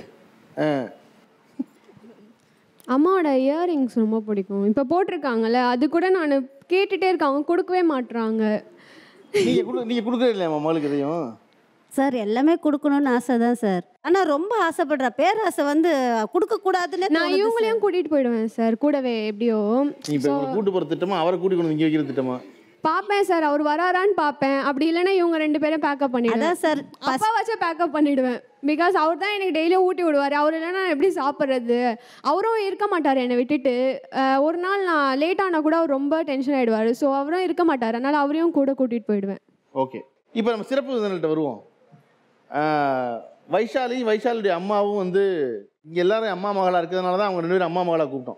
அம்மாவோட இயரிங்ஸ் ரொம்ப பிடிக்கும் இப்போ போட்டிருக்காங்கல்ல அது கூட நான் கேட்டுட்டே இருக்கேன் அவங்க கொடுக்கவே மாட்றாங்க நீங்கள் கொடு நீங்கள் கொடுக்குறது இல்லையா மகளுக்கு இதையும் சார் எல்லாமே கொடுக்கணும்னு ஆசை தான் சார் ஆனால் ரொம்ப ஆசைப்படுறா பேராசை வந்து கொடுக்கக்கூடாதுன்னு நான் இவங்களையும் கூட்டிகிட்டு போயிடுவேன் சார் கூடவே எப்படியோ நீ இப்போ உங்களை கூட்டு போகிற திட்டமா அவரை கூட்டி கொண்டு இங்கே வைக்கிற திட்டமா பார்ப்பேன் சார் அவர் வராரான்னு பார்ப்பேன் அப்படி இல்லைன்னா இவங்க ரெண்டு பேரும் பேக்கப் பண்ணிடுவேன் அதான் சார் அப்பா வச்சு பேக்கப் பண்ணிடுவேன் பிகாஸ் அவர் தான் எனக்கு டெய்லியும் ஊட்டி விடுவார் அவர் இல்லைன்னா நான் எப்படி சாப்பிட்றது அவரும் இருக்க மாட்டார் என்னை விட்டுட்டு அஹ், ஒரு நாள் நான் லேட் ஆனால் கூட அவர் ரொம்ப டென்ஷன் ஆகிடுவார் ஸோ அவரும் இருக்க மாட்டார் அதனால் அவரையும் கூட கூட்டிகிட்டு போயிடுவேன் ஓகே இப்போ நம்ம சிறப்பு விருந்தினர்கிட்ட வருவோம் ஆஹ், வைஷாலி வைஷாலியுடைய அம்மாவும் வந்து இங்கே எல்லாரும் அம்மா மகளாக இருக்கிறதுனால தான் அவங்க ரெண்டு பேரும் அம்மா மகளாக கூப்பிட்டோம்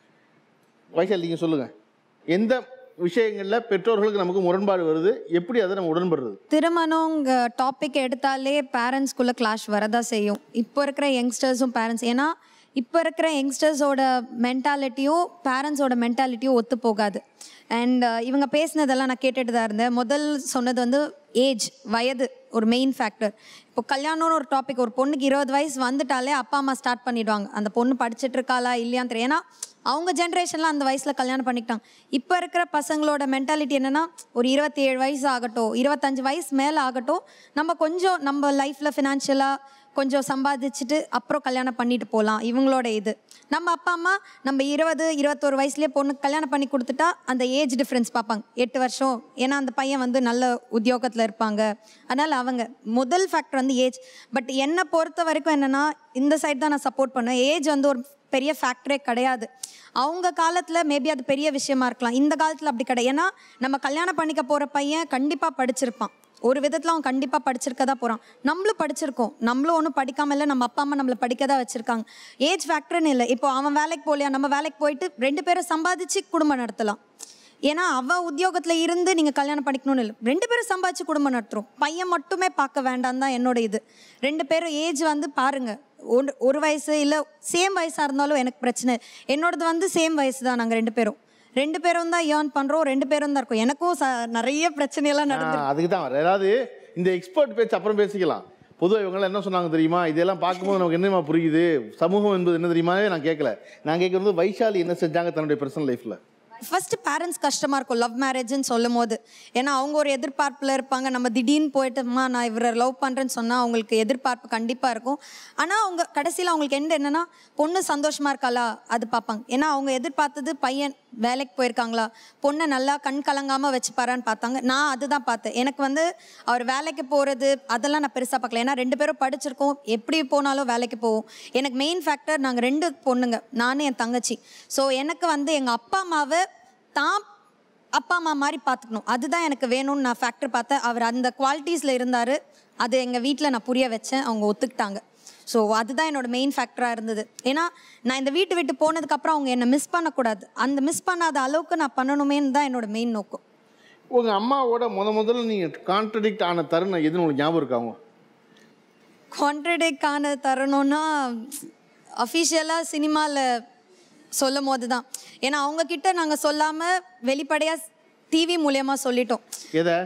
வைஷாலி நீங்கள் சொல்லுங்கள் எந்த விஷயங்களில் பெற்றோர்களுக்கு நமக்கு முரண்பாடு வருது எப்படி அதை நம்ம உடன்படுறது திருமணங்க டாபிக் எடுத்தாலே பேரண்ட்ஸ்குள்ளே கிளாஷ் வரதா செய்யும் இப்போ இருக்கிற யங்ஸ்டர்ஸும் பேரண்ட்ஸ் ஏன்னா இப்போ இருக்கிற யங்ஸ்டர்ஸோட மென்டாலிட்டியும் பேரண்ட்ஸோட மென்டாலிட்டியும் ஒத்து போகாது அண்ட் இவங்க பேசினதெல்லாம் நான் கேட்டுட்டு தான் இருந்தேன் முதல் சொன்னது வந்து ஏஜ் வயது ஒரு மெயின் ஃபேக்டர் இப்போ கல்யாணம்னு ஒரு டாபிக் ஒரு பொண்ணுக்கு இருபது வயசு வந்துட்டாலே அப்பா அம்மா ஸ்டார்ட் பண்ணிடுவாங்க அந்த பொண்ணு படிச்சிட்டு இருக்காளா இல்லையான்னு தெரியும் ஏன்னா அவங்க ஜென்ரேஷன்லாம் அந்த வயசில் கல்யாணம் பண்ணிக்கிட்டாங்க இப்போ இருக்கிற பசங்களோட மென்டாலிட்டி என்னென்னா ஒரு இருபத்தி ஏழு வயசு ஆகட்டும் இருபத்தஞ்சு வயசு மேலே ஆகட்டும் நம்ம கொஞ்சம் நம்ம லைஃப்பில் ஃபினான்ஷியலாக கொஞ்சம் சம்பாதிச்சுட்டு அப்புறம் கல்யாணம் பண்ணிட்டு போகலாம் இவங்களோட இது நம்ம அப்பா அம்மா நம்ம இருபது இருபத்தோரு வயசுலேயே பொண்ணுக்கு கல்யாணம் பண்ணி கொடுத்துட்டா அந்த ஏஜ் டிஃப்ரென்ஸ் பார்ப்பாங்க எட்டு வருஷம் ஏன்னா அந்த பையன் வந்து நல்ல உத்தியோகத்தில் இருப்பாங்க அதனால் அவங்க முதல் ஃபேக்டர் வந்து ஏஜ் பட் என்னை பொறுத்த வரைக்கும் என்னென்னா இந்த சைடு தான் நான் சப்போர்ட் பண்ணுவேன் ஏஜ் வந்து ஒரு பெரிய ஃபேக்டரே கிடையாது அவங்க காலத்தில் மேபி அது பெரிய விஷயமா இருக்கலாம் இந்த காலத்தில் அப்படி கிடையாது ஏன்னா நம்ம கல்யாணம் பண்ணிக்க போகிற பையன் கண்டிப்பாக படிச்சிருப்பான் ஒரு விதத்தில் அவன் கண்டிப்பாக படிச்சிருக்க தான் போகிறான் நம்மளும் படிச்சிருக்கோம் நம்மளும் ஒன்றும் படிக்காம இல்லை நம்ம அப்பா அம்மா நம்மளை படிக்க தான் வச்சுருக்காங்க ஏஜ் ஃபேக்டர்னு இல்லை இப்போ அவன் வேலைக்கு போகலையா நம்ம வேலைக்கு போயிட்டு ரெண்டு பேரும் சம்பாதிச்சு குடும்பம் நடத்தலாம் ஏன்னா அவ உத்தியோகத்தில் இருந்து நீங்கள் கல்யாணம் பண்ணிக்கணும்னு இல்லை ரெண்டு பேரும் சம்பாதிச்சு குடும்பம் நடத்துகிறோம் பையன் மட்டுமே பார்க்க வேண்டாம் தான் என்னோட இது ரெண்டு பேரும் ஏஜ் வந்து பாருங்க ஒரு ஒரு வயசு இல்லை சேம் வயசாக இருந்தாலும் எனக்கு பிரச்சனை என்னோடது வந்து சேம் வயசு தான் நாங்கள் ரெண்டு பேரும் ரெண்டு பேரும் தான் ஏர்ன் பண்ணுறோம் ரெண்டு பேரும் தான் இருக்கோம் எனக்கும் ச நிறைய பிரச்சனையெல்லாம் நடந்து ஆ, அதுக்கு தான் அதாவது இந்த எக்ஸ்பர்ட் பேச்சு அப்புறம் பேசிக்கலாம் பொதுவாக இவங்கெல்லாம் என்ன சொன்னாங்க தெரியுமா இதெல்லாம் பார்க்கும்போது நமக்கு என்னமா புரியுது சமூகம் என்பது என்ன தெரியுமாவே நான் கேட்கல நான் கேட்குறது வைஷாலி என்ன செஞ்சாங்க தன்னுடைய பர்சனல் லைஃப்பில் ஃபர்ஸ்ட் பேரண்ட்ஸ் கஷ்டமாக இருக்கும் லவ் மேரேஜ்னு சொல்லும் போது ஏன்னா அவங்க ஒரு எதிர்பார்ப்பில் இருப்பாங்க நம்ம திடீர்னு போயிட்டுமா நான் இவரை லவ் பண்ணுறேன்னு சொன்னால் அவங்களுக்கு எதிர்பார்ப்பு கண்டிப்பாக இருக்கும் ஆனால் அவங்க கடைசியில் அவங்களுக்கு எந்த என்னன்னா பொண்ணு சந்தோஷமாக இருக்காளா அது பார்ப்பாங்க ஏன்னா அவங்க எதிர்பார்த்தது பையன் வேலைக்கு போயிருக்காங்களா பொண்ணை நல்லா கண் கலங்காமல் வச்சுப்பாரான்னு பார்த்தாங்க நான் அதுதான் பார்த்தேன் எனக்கு வந்து அவர் வேலைக்கு போகிறது அதெல்லாம் நான் பெருசாக பார்க்கல ஏன்னா ரெண்டு பேரும் படிச்சிருக்கோம் எப்படி போனாலும் வேலைக்கு போவோம் எனக்கு மெயின் ஃபேக்டர் நாங்கள் ரெண்டு பொண்ணுங்க நானும் என் தங்கச்சி ஸோ எனக்கு வந்து எங்கள் அப்பா அம்மாவை தான் அப்பா அம்மா மாதிரி பார்த்துக்கணும் அதுதான் எனக்கு வேணும்னு நான் ஃபேக்டர் பார்த்தேன் அவர் அந்த குவாலிட்டிஸில் இருந்தார் அது எங்கள் வீட்டில் நான் புரிய வச்சேன் அவங்க ஒத்துக்கிட்டாங்க ஸோ அதுதான் என்னோட மெயின் ஃபேக்டராக இருந்தது ஏன்னா நான் இந்த வீட்டு விட்டு போனதுக்கப்புறம் அவங்க என்னை மிஸ் பண்ணக்கூடாது அந்த மிஸ் பண்ணாத அளவுக்கு நான் பண்ணணுமேன்னு தான் என்னோட மெயின் நோக்கம் உங்கள் அம்மாவோட முத முதல்ல நீங்கள் கான்ட்ரடிக்ட் ஆன தருணம் எதுன்னு உங்களுக்கு ஞாபகம் இருக்காங்க கான்ட்ரடிக் ஆன தரணும்னா அஃபிஷியலாக சினிமாவில் சொல்லும் போது தான் ஏன்னா அவங்க கிட்ட நாங்கள் சொல்லாமல் வெளிப்படையாக டிவி மூலியமாக சொல்லிட்டோம் எதை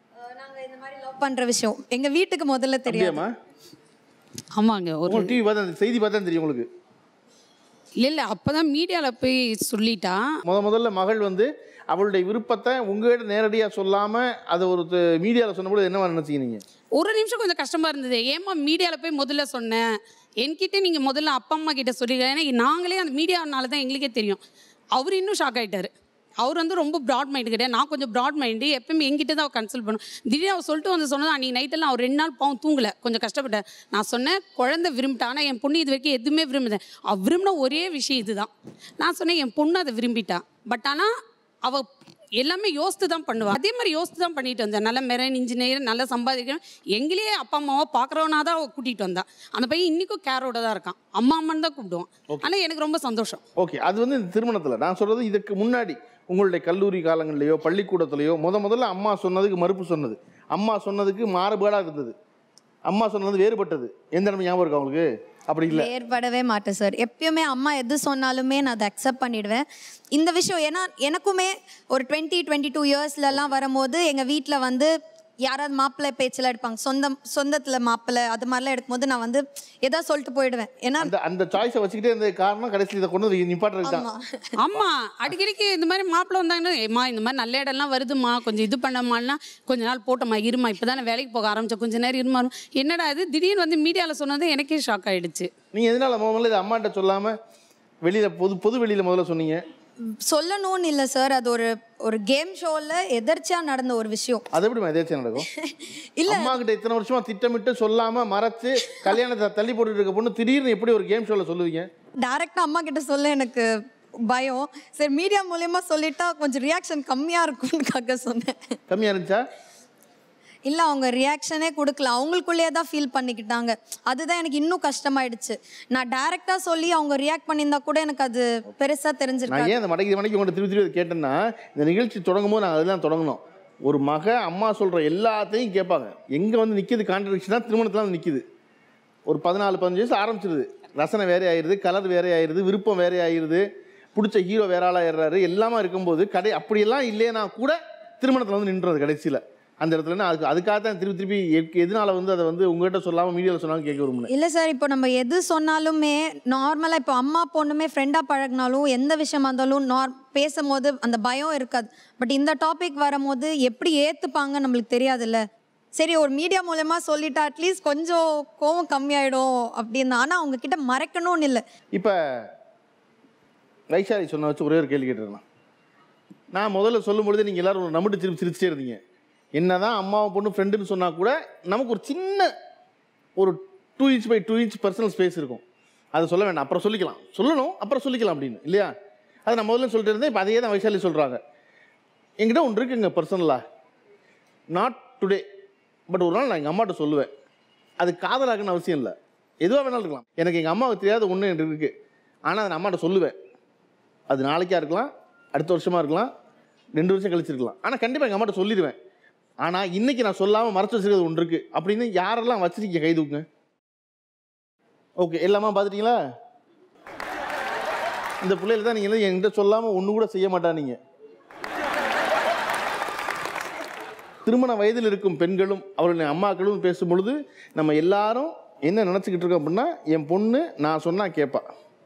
லவ் பண்ணுற விஷயம் எங்கள் வீட்டுக்கு முதல்ல தெரியாது அப்படியாம்மா ஆமாங்க ஒரு டிவி பார்த்தா அந்த செய்தி பார்த்தா தெரியும் உங்களுக்கு இல்லை இல்லை அப்போ தான் மீடியாவில் போய் சொல்லிட்டான் முத முதல்ல மகள் வந்து அவளுடைய விருப்பத்தை உங்ககிட்ட நேரடியாக சொல்லாமல் அதை ஒரு மீடியாவில் சொன்னபோது என்னவா நினச்சிங்க நீங்கள் ஒரு நிமிஷம் கொஞ்சம் கஷ்டமாக இருந்தது ஏம்மா மீடியாவில் போய் முதல்ல சொன்னேன் என்கிட்ட நீங்கள் முதல்ல அப்பா அம்மா கிட்ட சொல்லிடுங்க ஏன்னா நாங்களே அந்த மீடியானால தான் எங்களுக்கே தெரியும் அவர் இன்னும் ஷாக் ஆகிட்டார் அவர் வந்து ரொம்ப ப்ராட் மைண்டு கிடையாது நான் கொஞ்சம் ப்ராட் மைண்டு எப்பவுமே எங்கிட்ட தான் கன்சல்ட் பண்ணும் திடீர்னு அவர் சொல்லிட்டு வந்து சொன்னது அன்றைக்கி நைட்டெல்லாம் அவர் ரெண்டு நாள் பாவம் தூங்கலை கொஞ்சம் கஷ்டப்பட்டேன் நான் சொன்னேன் குழந்தை விரும்பிட்டா ஆனால் என் பொண்ணு இது வரைக்கும் எதுவுமே விரும்புதேன் அவள் விரும்பின ஒரே விஷயம் இதுதான் நான் சொன்னேன் என் பொண்ணு அதை விரும்பிட்டா பட் ஆனால் அவள் எல்லாமே யோசித்து தான் பண்ணுவாள் அதே மாதிரி யோசித்து தான் பண்ணிட்டு வந்தேன் நல்ல மெரைன் இன்ஜினியர் நல்லா சம்பாதிக்கணும் எங்களையே அப்பா அம்மாவை பார்க்குறவனா தான் அவள் கூட்டிகிட்டு வந்தா அந்த பையன் இன்றைக்கும் கேரோட தான் இருக்கான் அம்மா அம்மான்னு தான் கூப்பிடுவான் ஆனால் எனக்கு ரொம்ப சந்தோஷம் ஓகே அது வந்து இந்த திருமணத்தில் நான் சொல்கிறது இதுக்கு முன்னாடி உங்களுடைய கல்லூரி காலங்கள்லையோ பள்ளிக்கூடத்துலையோ முத முதல்ல அம்மா சொன்னதுக்கு மறுப்பு சொன்னது அம்மா சொன்னதுக்கு மாறுபாடாக இருந்தது அம்மா சொன்னது வேறுபட்டது எந்த இடமே ஞாபகம் இருக்கா உங்களுக்கு அப்படி இல்லை ஏற்படவே மாட்டேன் சார் எப்பயுமே அம்மா எது சொன்னாலுமே நான் அதை அக்செப்ட் பண்ணிடுவேன் இந்த விஷயம் ஏன்னா எனக்குமே ஒரு டுவெண்ட்டி டுவெண்ட்டி டூ இயர்ஸ்லலாம் வரும்போது எங்கள் வீட்டில் வந்து யாராவது மாப்பிள்ளை பேச்சில் எடுப்பாங்க சொந்தம் சொந்தத்தில் மாப்பிள்ளை அது மாதிரிலாம் எடுக்கும்போது நான் வந்து ஏதோ சொல்லிட்டு போயிடுவேன் ஏன்னா அந்த அந்த சாய்ஸை வச்சுக்கிட்டே இருந்த காரணம் கடைசியில் இதை கொண்டு வந்து நிப்பாட்டுறது தான் ஆமா அடிக்கடிக்கு இந்த மாதிரி மாப்பிள்ளை வந்தாங்கன்னா ஏம்மா இந்த மாதிரி நல்ல இடம்லாம் வருதுமா கொஞ்சம் இது பண்ணமான்னா கொஞ்ச நாள் போட்டோமா இருமா இப்போ தானே வேலைக்கு போக ஆரம்பிச்சோம் கொஞ்ச நேரம் இருமா என்னடா இது திடீர்னு வந்து மீடியாவில் சொன்னது எனக்கே ஷாக் ஆயிடுச்சு நீங்கள் எதனால முதல்ல இதை அம்மாட்ட சொல்லாமல் வெளியில் பொது பொது வெளியில் முதல்ல சொன்னீங்க சொல்லணும்னு இல்லை சார் அது ஒரு ஒரு கேம் ஷோவில் எதர்ச்சியாக நடந்த ஒரு விஷயம் அது எப்படி எதாச்சும் நடக்கும் அம்மா கிட்ட இத்தனை வருஷமா திட்டமிட்டு சொல்லாம மறைச்சு கல்யாணத்தை தள்ளி போட்டுட்டு இருக்க பொண்ணு திடீர்னு எப்படி ஒரு கேம் ஷோல சொல்லுவீங்க டேரெக்டாக அம்மா கிட்ட சொல்ல எனக்கு பயம் சரி மீடியா மூலயமா சொல்லிட்டா கொஞ்சம் ரியாக்ஷன் கம்மியாக இருக்கும்னுக்காக சொன்னேன் கம்மியா இருந்துச்சா இல்லை அவங்க ரியாக்ஷனே கொடுக்கல அவங்களுக்குள்ளேயே தான் ஃபீல் பண்ணிக்கிட்டாங்க அதுதான் எனக்கு இன்னும் கஷ்டமாயிடுச்சு நான் டேரெக்டாக சொல்லி அவங்க ரியாக்ட் பண்ணியிருந்தா கூட எனக்கு அது பெருசாக நான் தெரிஞ்சிருக்காது ஏன் அந்த மடக்கி மடக்கி உங்கள்கிட்ட திருப்பி திருப்பி அதை கேட்டேன்னா இந்த நிகழ்ச்சி தொடங்கும் போது நாங்கள் அதெல்லாம் தொடங்கணும் ஒரு மக அம்மா சொல்கிற எல்லாத்தையும் கேட்பாங்க எங்கே வந்து நிற்கிது கான்ட்ரடிக்ஷனாக திருமணத்தில் வந்து நிற்கிது ஒரு பதினாலு பதினஞ்சு வயசு ஆரம்பிச்சிருது ரசனை வேறே ஆயிடுது கலர் வேறே ஆயிடுது விருப்பம் வேறே ஆயிடுது பிடிச்ச ஹீரோ வேற ஆளா ஏறாரு எல்லாமே இருக்கும்போது கடை அப்படியெல்லாம் இல்லைன்னா கூட திருமணத்தில் வந்து நின்றது கடைசியில் அந்த இடத்துல நான் அதுக்கு அதுக்காக தான் திருப்பி திருப்பி எ- எதனால வந்து அதை வந்து உங்ககிட்ட சொல்லாமல் மீடியாவில் சொன்னாலும் கேட்க விரும்புனேன் இல்லை சார் இப்போ நம்ம எது சொன்னாலுமே நார்மலாக இப்போ அம்மா பொண்ணுமே ஃப்ரெண்டாக பழகினாலும் எந்த விஷயமா இருந்தாலும் நார் பேசும்போது அந்த பயம் இருக்காது பட் இந்த டாபிக் வரும்போது எப்படி ஏற்றுப்பாங்க நம்மளுக்கு தெரியாதுல்ல சரி ஒரு மீடியா மூலயமா சொல்லிட்டா அட்லீஸ்ட் கொஞ்சம் கோவம் கம்மியாயிடும் அப்படின்னு ஆனால் அவங்க கிட்ட மறைக்கணும்னு இல்லை இப்போ வைஷாலி சொன்ன வச்சு ஒரே ஒரு கேள்வி கேட்டிருந்தேன் நான் முதல்ல சொல்லும் பொழுது நீங்கள் எல்லாரும் ஒரு நம்பிட்டு திருப்பி சிரிச்சிட்டே இருந்தீங்க என்னதான் அம்மாவும் பொண்ணு ஃப்ரெண்டுன்னு சொன்னால் கூட நமக்கு ஒரு சின்ன ஒரு two inch by two inch personal space இருக்கும் அதை சொல்ல வேண்டாம் அப்புறம் சொல்லிக்கலாம் சொல்லணும் அப்புறம் சொல்லிக்கலாம் அப்படின்னு இல்லையா அதை நான் முதல்ல சொல்லிட்டு இருந்தேன் இப்போ அதையே தான் வைஷாலி சொல்கிறாங்க என்கிட்ட ஒன்று இருக்குங்க பர்சனலாக நாட் டுடே பட் ஒரு நாள் நான் எங்கள் அம்மாட்ட சொல்லுவேன் அது காதலாக்குன்னு அவசியம் இல்லை எதுவாக வேணாலும் இருக்கலாம் எனக்கு எங்கள் அம்மாவுக்கு தெரியாத ஒன்று எனக்கு இருக்குது ஆனால் அதை நான் அம்மாட்ட சொல்லுவேன் அது நாளைக்கா இருக்கலாம் அடுத்த வருஷமா இருக்கலாம் ரெண்டு வருஷம் கழிச்சு இருக்கலாம் ஆனால் கண்டிப்பாக எங்கள் அம்மாட்ட சொல்லிடுவேன் ஆனால் இன்னைக்கு நான் சொல்லாமல் மறைச்சு வச்சிருக்கிறது ஒன்று இருக்குது அப்படின்னு யாரெல்லாம் வச்சிருக்கீங்க கை தூக்குங்க ஓகே எல்லாமே பார்த்துட்டீங்களா இந்த பிள்ளைகள் தான் நீங்கள் என்கிட்ட சொல்லாமல் ஒன்று கூட செய்ய மாட்டானீங்க திருமண வயதில் இருக்கும் பெண்களும் அவர்களின் அம்மாக்களும் பேசும் பொழுது நம்ம எல்லாரும் என்ன நினச்சிக்கிட்டு இருக்கோம் அப்படின்னா என் பொண்ணு நான் சொன்னால் கேட்பா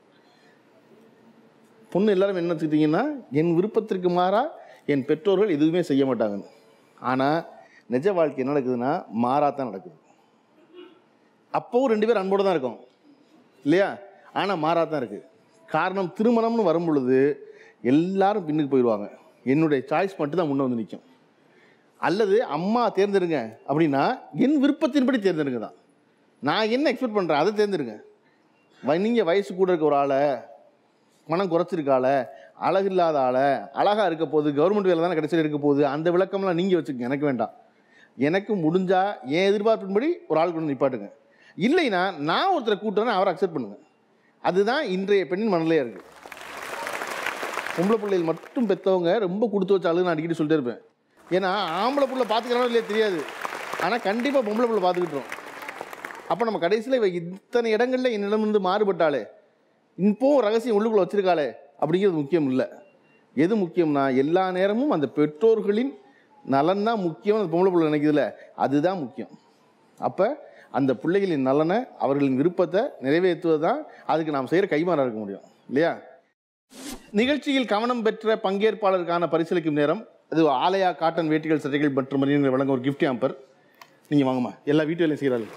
பொண்ணு எல்லாரும் என்ன நினச்சிக்கிட்டீங்கன்னா என் விருப்பத்திற்கு மாறா என் பெற்றோர்கள் எதுவுமே செய்ய மாட்டாங்கன்னு ஆனால் நிஜ வாழ்க்கை என்ன நடக்குதுன்னா மாறாத்தான் நடக்குது அப்போவும் ரெண்டு பேரும் அன்போடு தான் இருக்கும் இல்லையா ஆனால் மாறாத்தான் இருக்குது காரணம் திருமணம்னு வரும் பொழுது எல்லாரும் பின்னுக்கு போயிடுவாங்க என்னுடைய சாய்ஸ் மட்டும் தான் முன்னே வந்து நிற்கும் அல்லது அம்மா தேர்ந்தெடுங்க அப்படின்னா என் விருப்பத்தின்படி தேர்ந்தெடுங்க தான் நான் என்ன எக்ஸ்பெக்ட் பண்ணுறேன் அதை தேர்ந்தெடுங்க நீங்கள் வயசு கூட இருக்க ஒரு ஆளை பணம் குறைச்சிருக்க ஆளை அழகு இல்லாத ஆளை அழகாக இருக்க போகுது கவர்மெண்ட் வேலை தானே கடைசியில் இருக்க போகுது அந்த விளக்கம்லாம் நீங்கள் வச்சுக்கோங்க எனக்கு வேண்டாம் எனக்கு முடிஞ்சா என் எதிர்பார்ப்பின்படி ஒரு ஆள் கொண்டு நிப்பாட்டுங்க இல்லைன்னா நான் ஒருத்தரை கூட்டுறேன் அவரை அக்செப்ட் பண்ணுங்க அதுதான் இன்றைய பெண்ணின் மனநிலையாக இருக்குது பொம்பளை பிள்ளைகள் மட்டும் பெற்றவங்க ரொம்ப கொடுத்து வச்ச ஆளுன்னு நான் அடிக்கடி சொல்லிட்டே இருப்பேன் ஏன்னா ஆம்பளை புள்ள பார்த்துக்கிறானோ இல்லையா தெரியாது ஆனால் கண்டிப்பாக பொம்பளை புள்ள பார்த்துக்கிட்டோம் அப்போ நம்ம கடைசியில் இவ இத்தனை இடங்களில் என்னிடமிருந்து மாறுபட்டாளே இப்போவும் ரகசியம் உள்ளுக்குள்ள வச்சிருக்காளே அப்படிங்கிறது முக்கியம் இல்லை எது முக்கியம்னா எல்லா நேரமும் அந்த பெற்றோர்களின் நலன் தான் முக்கியம் அந்த பொம்பளை பிள்ளை நினைக்குதுல அதுதான் முக்கியம் அப்போ அந்த பிள்ளைகளின் நலனை அவர்களின் விருப்பத்தை நிறைவேற்றுவது தான் அதுக்கு நாம் செய்கிற கைமாறா இருக்க முடியும் இல்லையா நிகழ்ச்சியில் கவனம் பெற்ற பங்கேற்பாளருக்கான பரிசீலிக்கும் நேரம் அது ஆலயா காட்டன் வேட்டிகள் சட்டைகள் மற்றும் மணியன்கள் வழங்க ஒரு கிஃப்ட் ஆம்பர் நீங்கள் வாங்கம்மா எல்லா வீட்டு வேலையும் செய்கிறார்கள்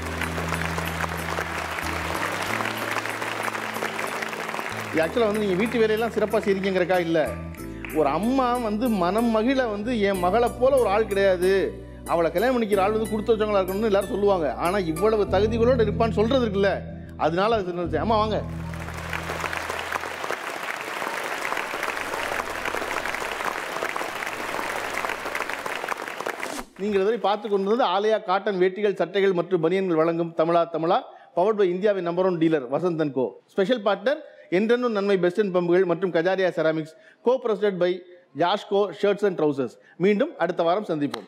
ஆக்சுவலாக வந்து நீங்கள் வீட்டு வேலையெல்லாம் சிறப்பாக செய்றீங்கிறக்கா இல்லை ஒரு அம்மா வந்து மனம் மகிழ வந்து என் மகளை போல ஒரு ஆள் கிடையாது அவளை கல்யாணம் பண்ணிக்கிற ஆள் வந்து கொடுத்து வச்சவங்களா இருக்கணும்னு எல்லாரும் சொல்லுவாங்க ஆனால் இவ்வளவு தகுதிகளோடு இருப்பான்னு சொல்கிறது இருக்குல்ல அதனால அது நினைச்சேன் அம்மா வாங்க நீங்கள் இதுவரை பார்த்து கொண்டிருந்தது ஆலயா காட்டன் வேட்டிகள் சட்டைகள் மற்றும் பனியன்கள் வழங்கும் தமிழா தமிழா பவர்ட் பை இந்தியாவின் number one dealer Vasanth and co special partner என்றென்னும் நன்மை பெஸ்ட் அண்ட் பம்புகள் மற்றும் Kajaria ceramics co presented by ஜாஷ்கோ ஷர்ட்ஸ் அண்ட் ட்ரௌசர்ஸ் மீண்டும் அடுத்த வாரம் சந்திப்போம்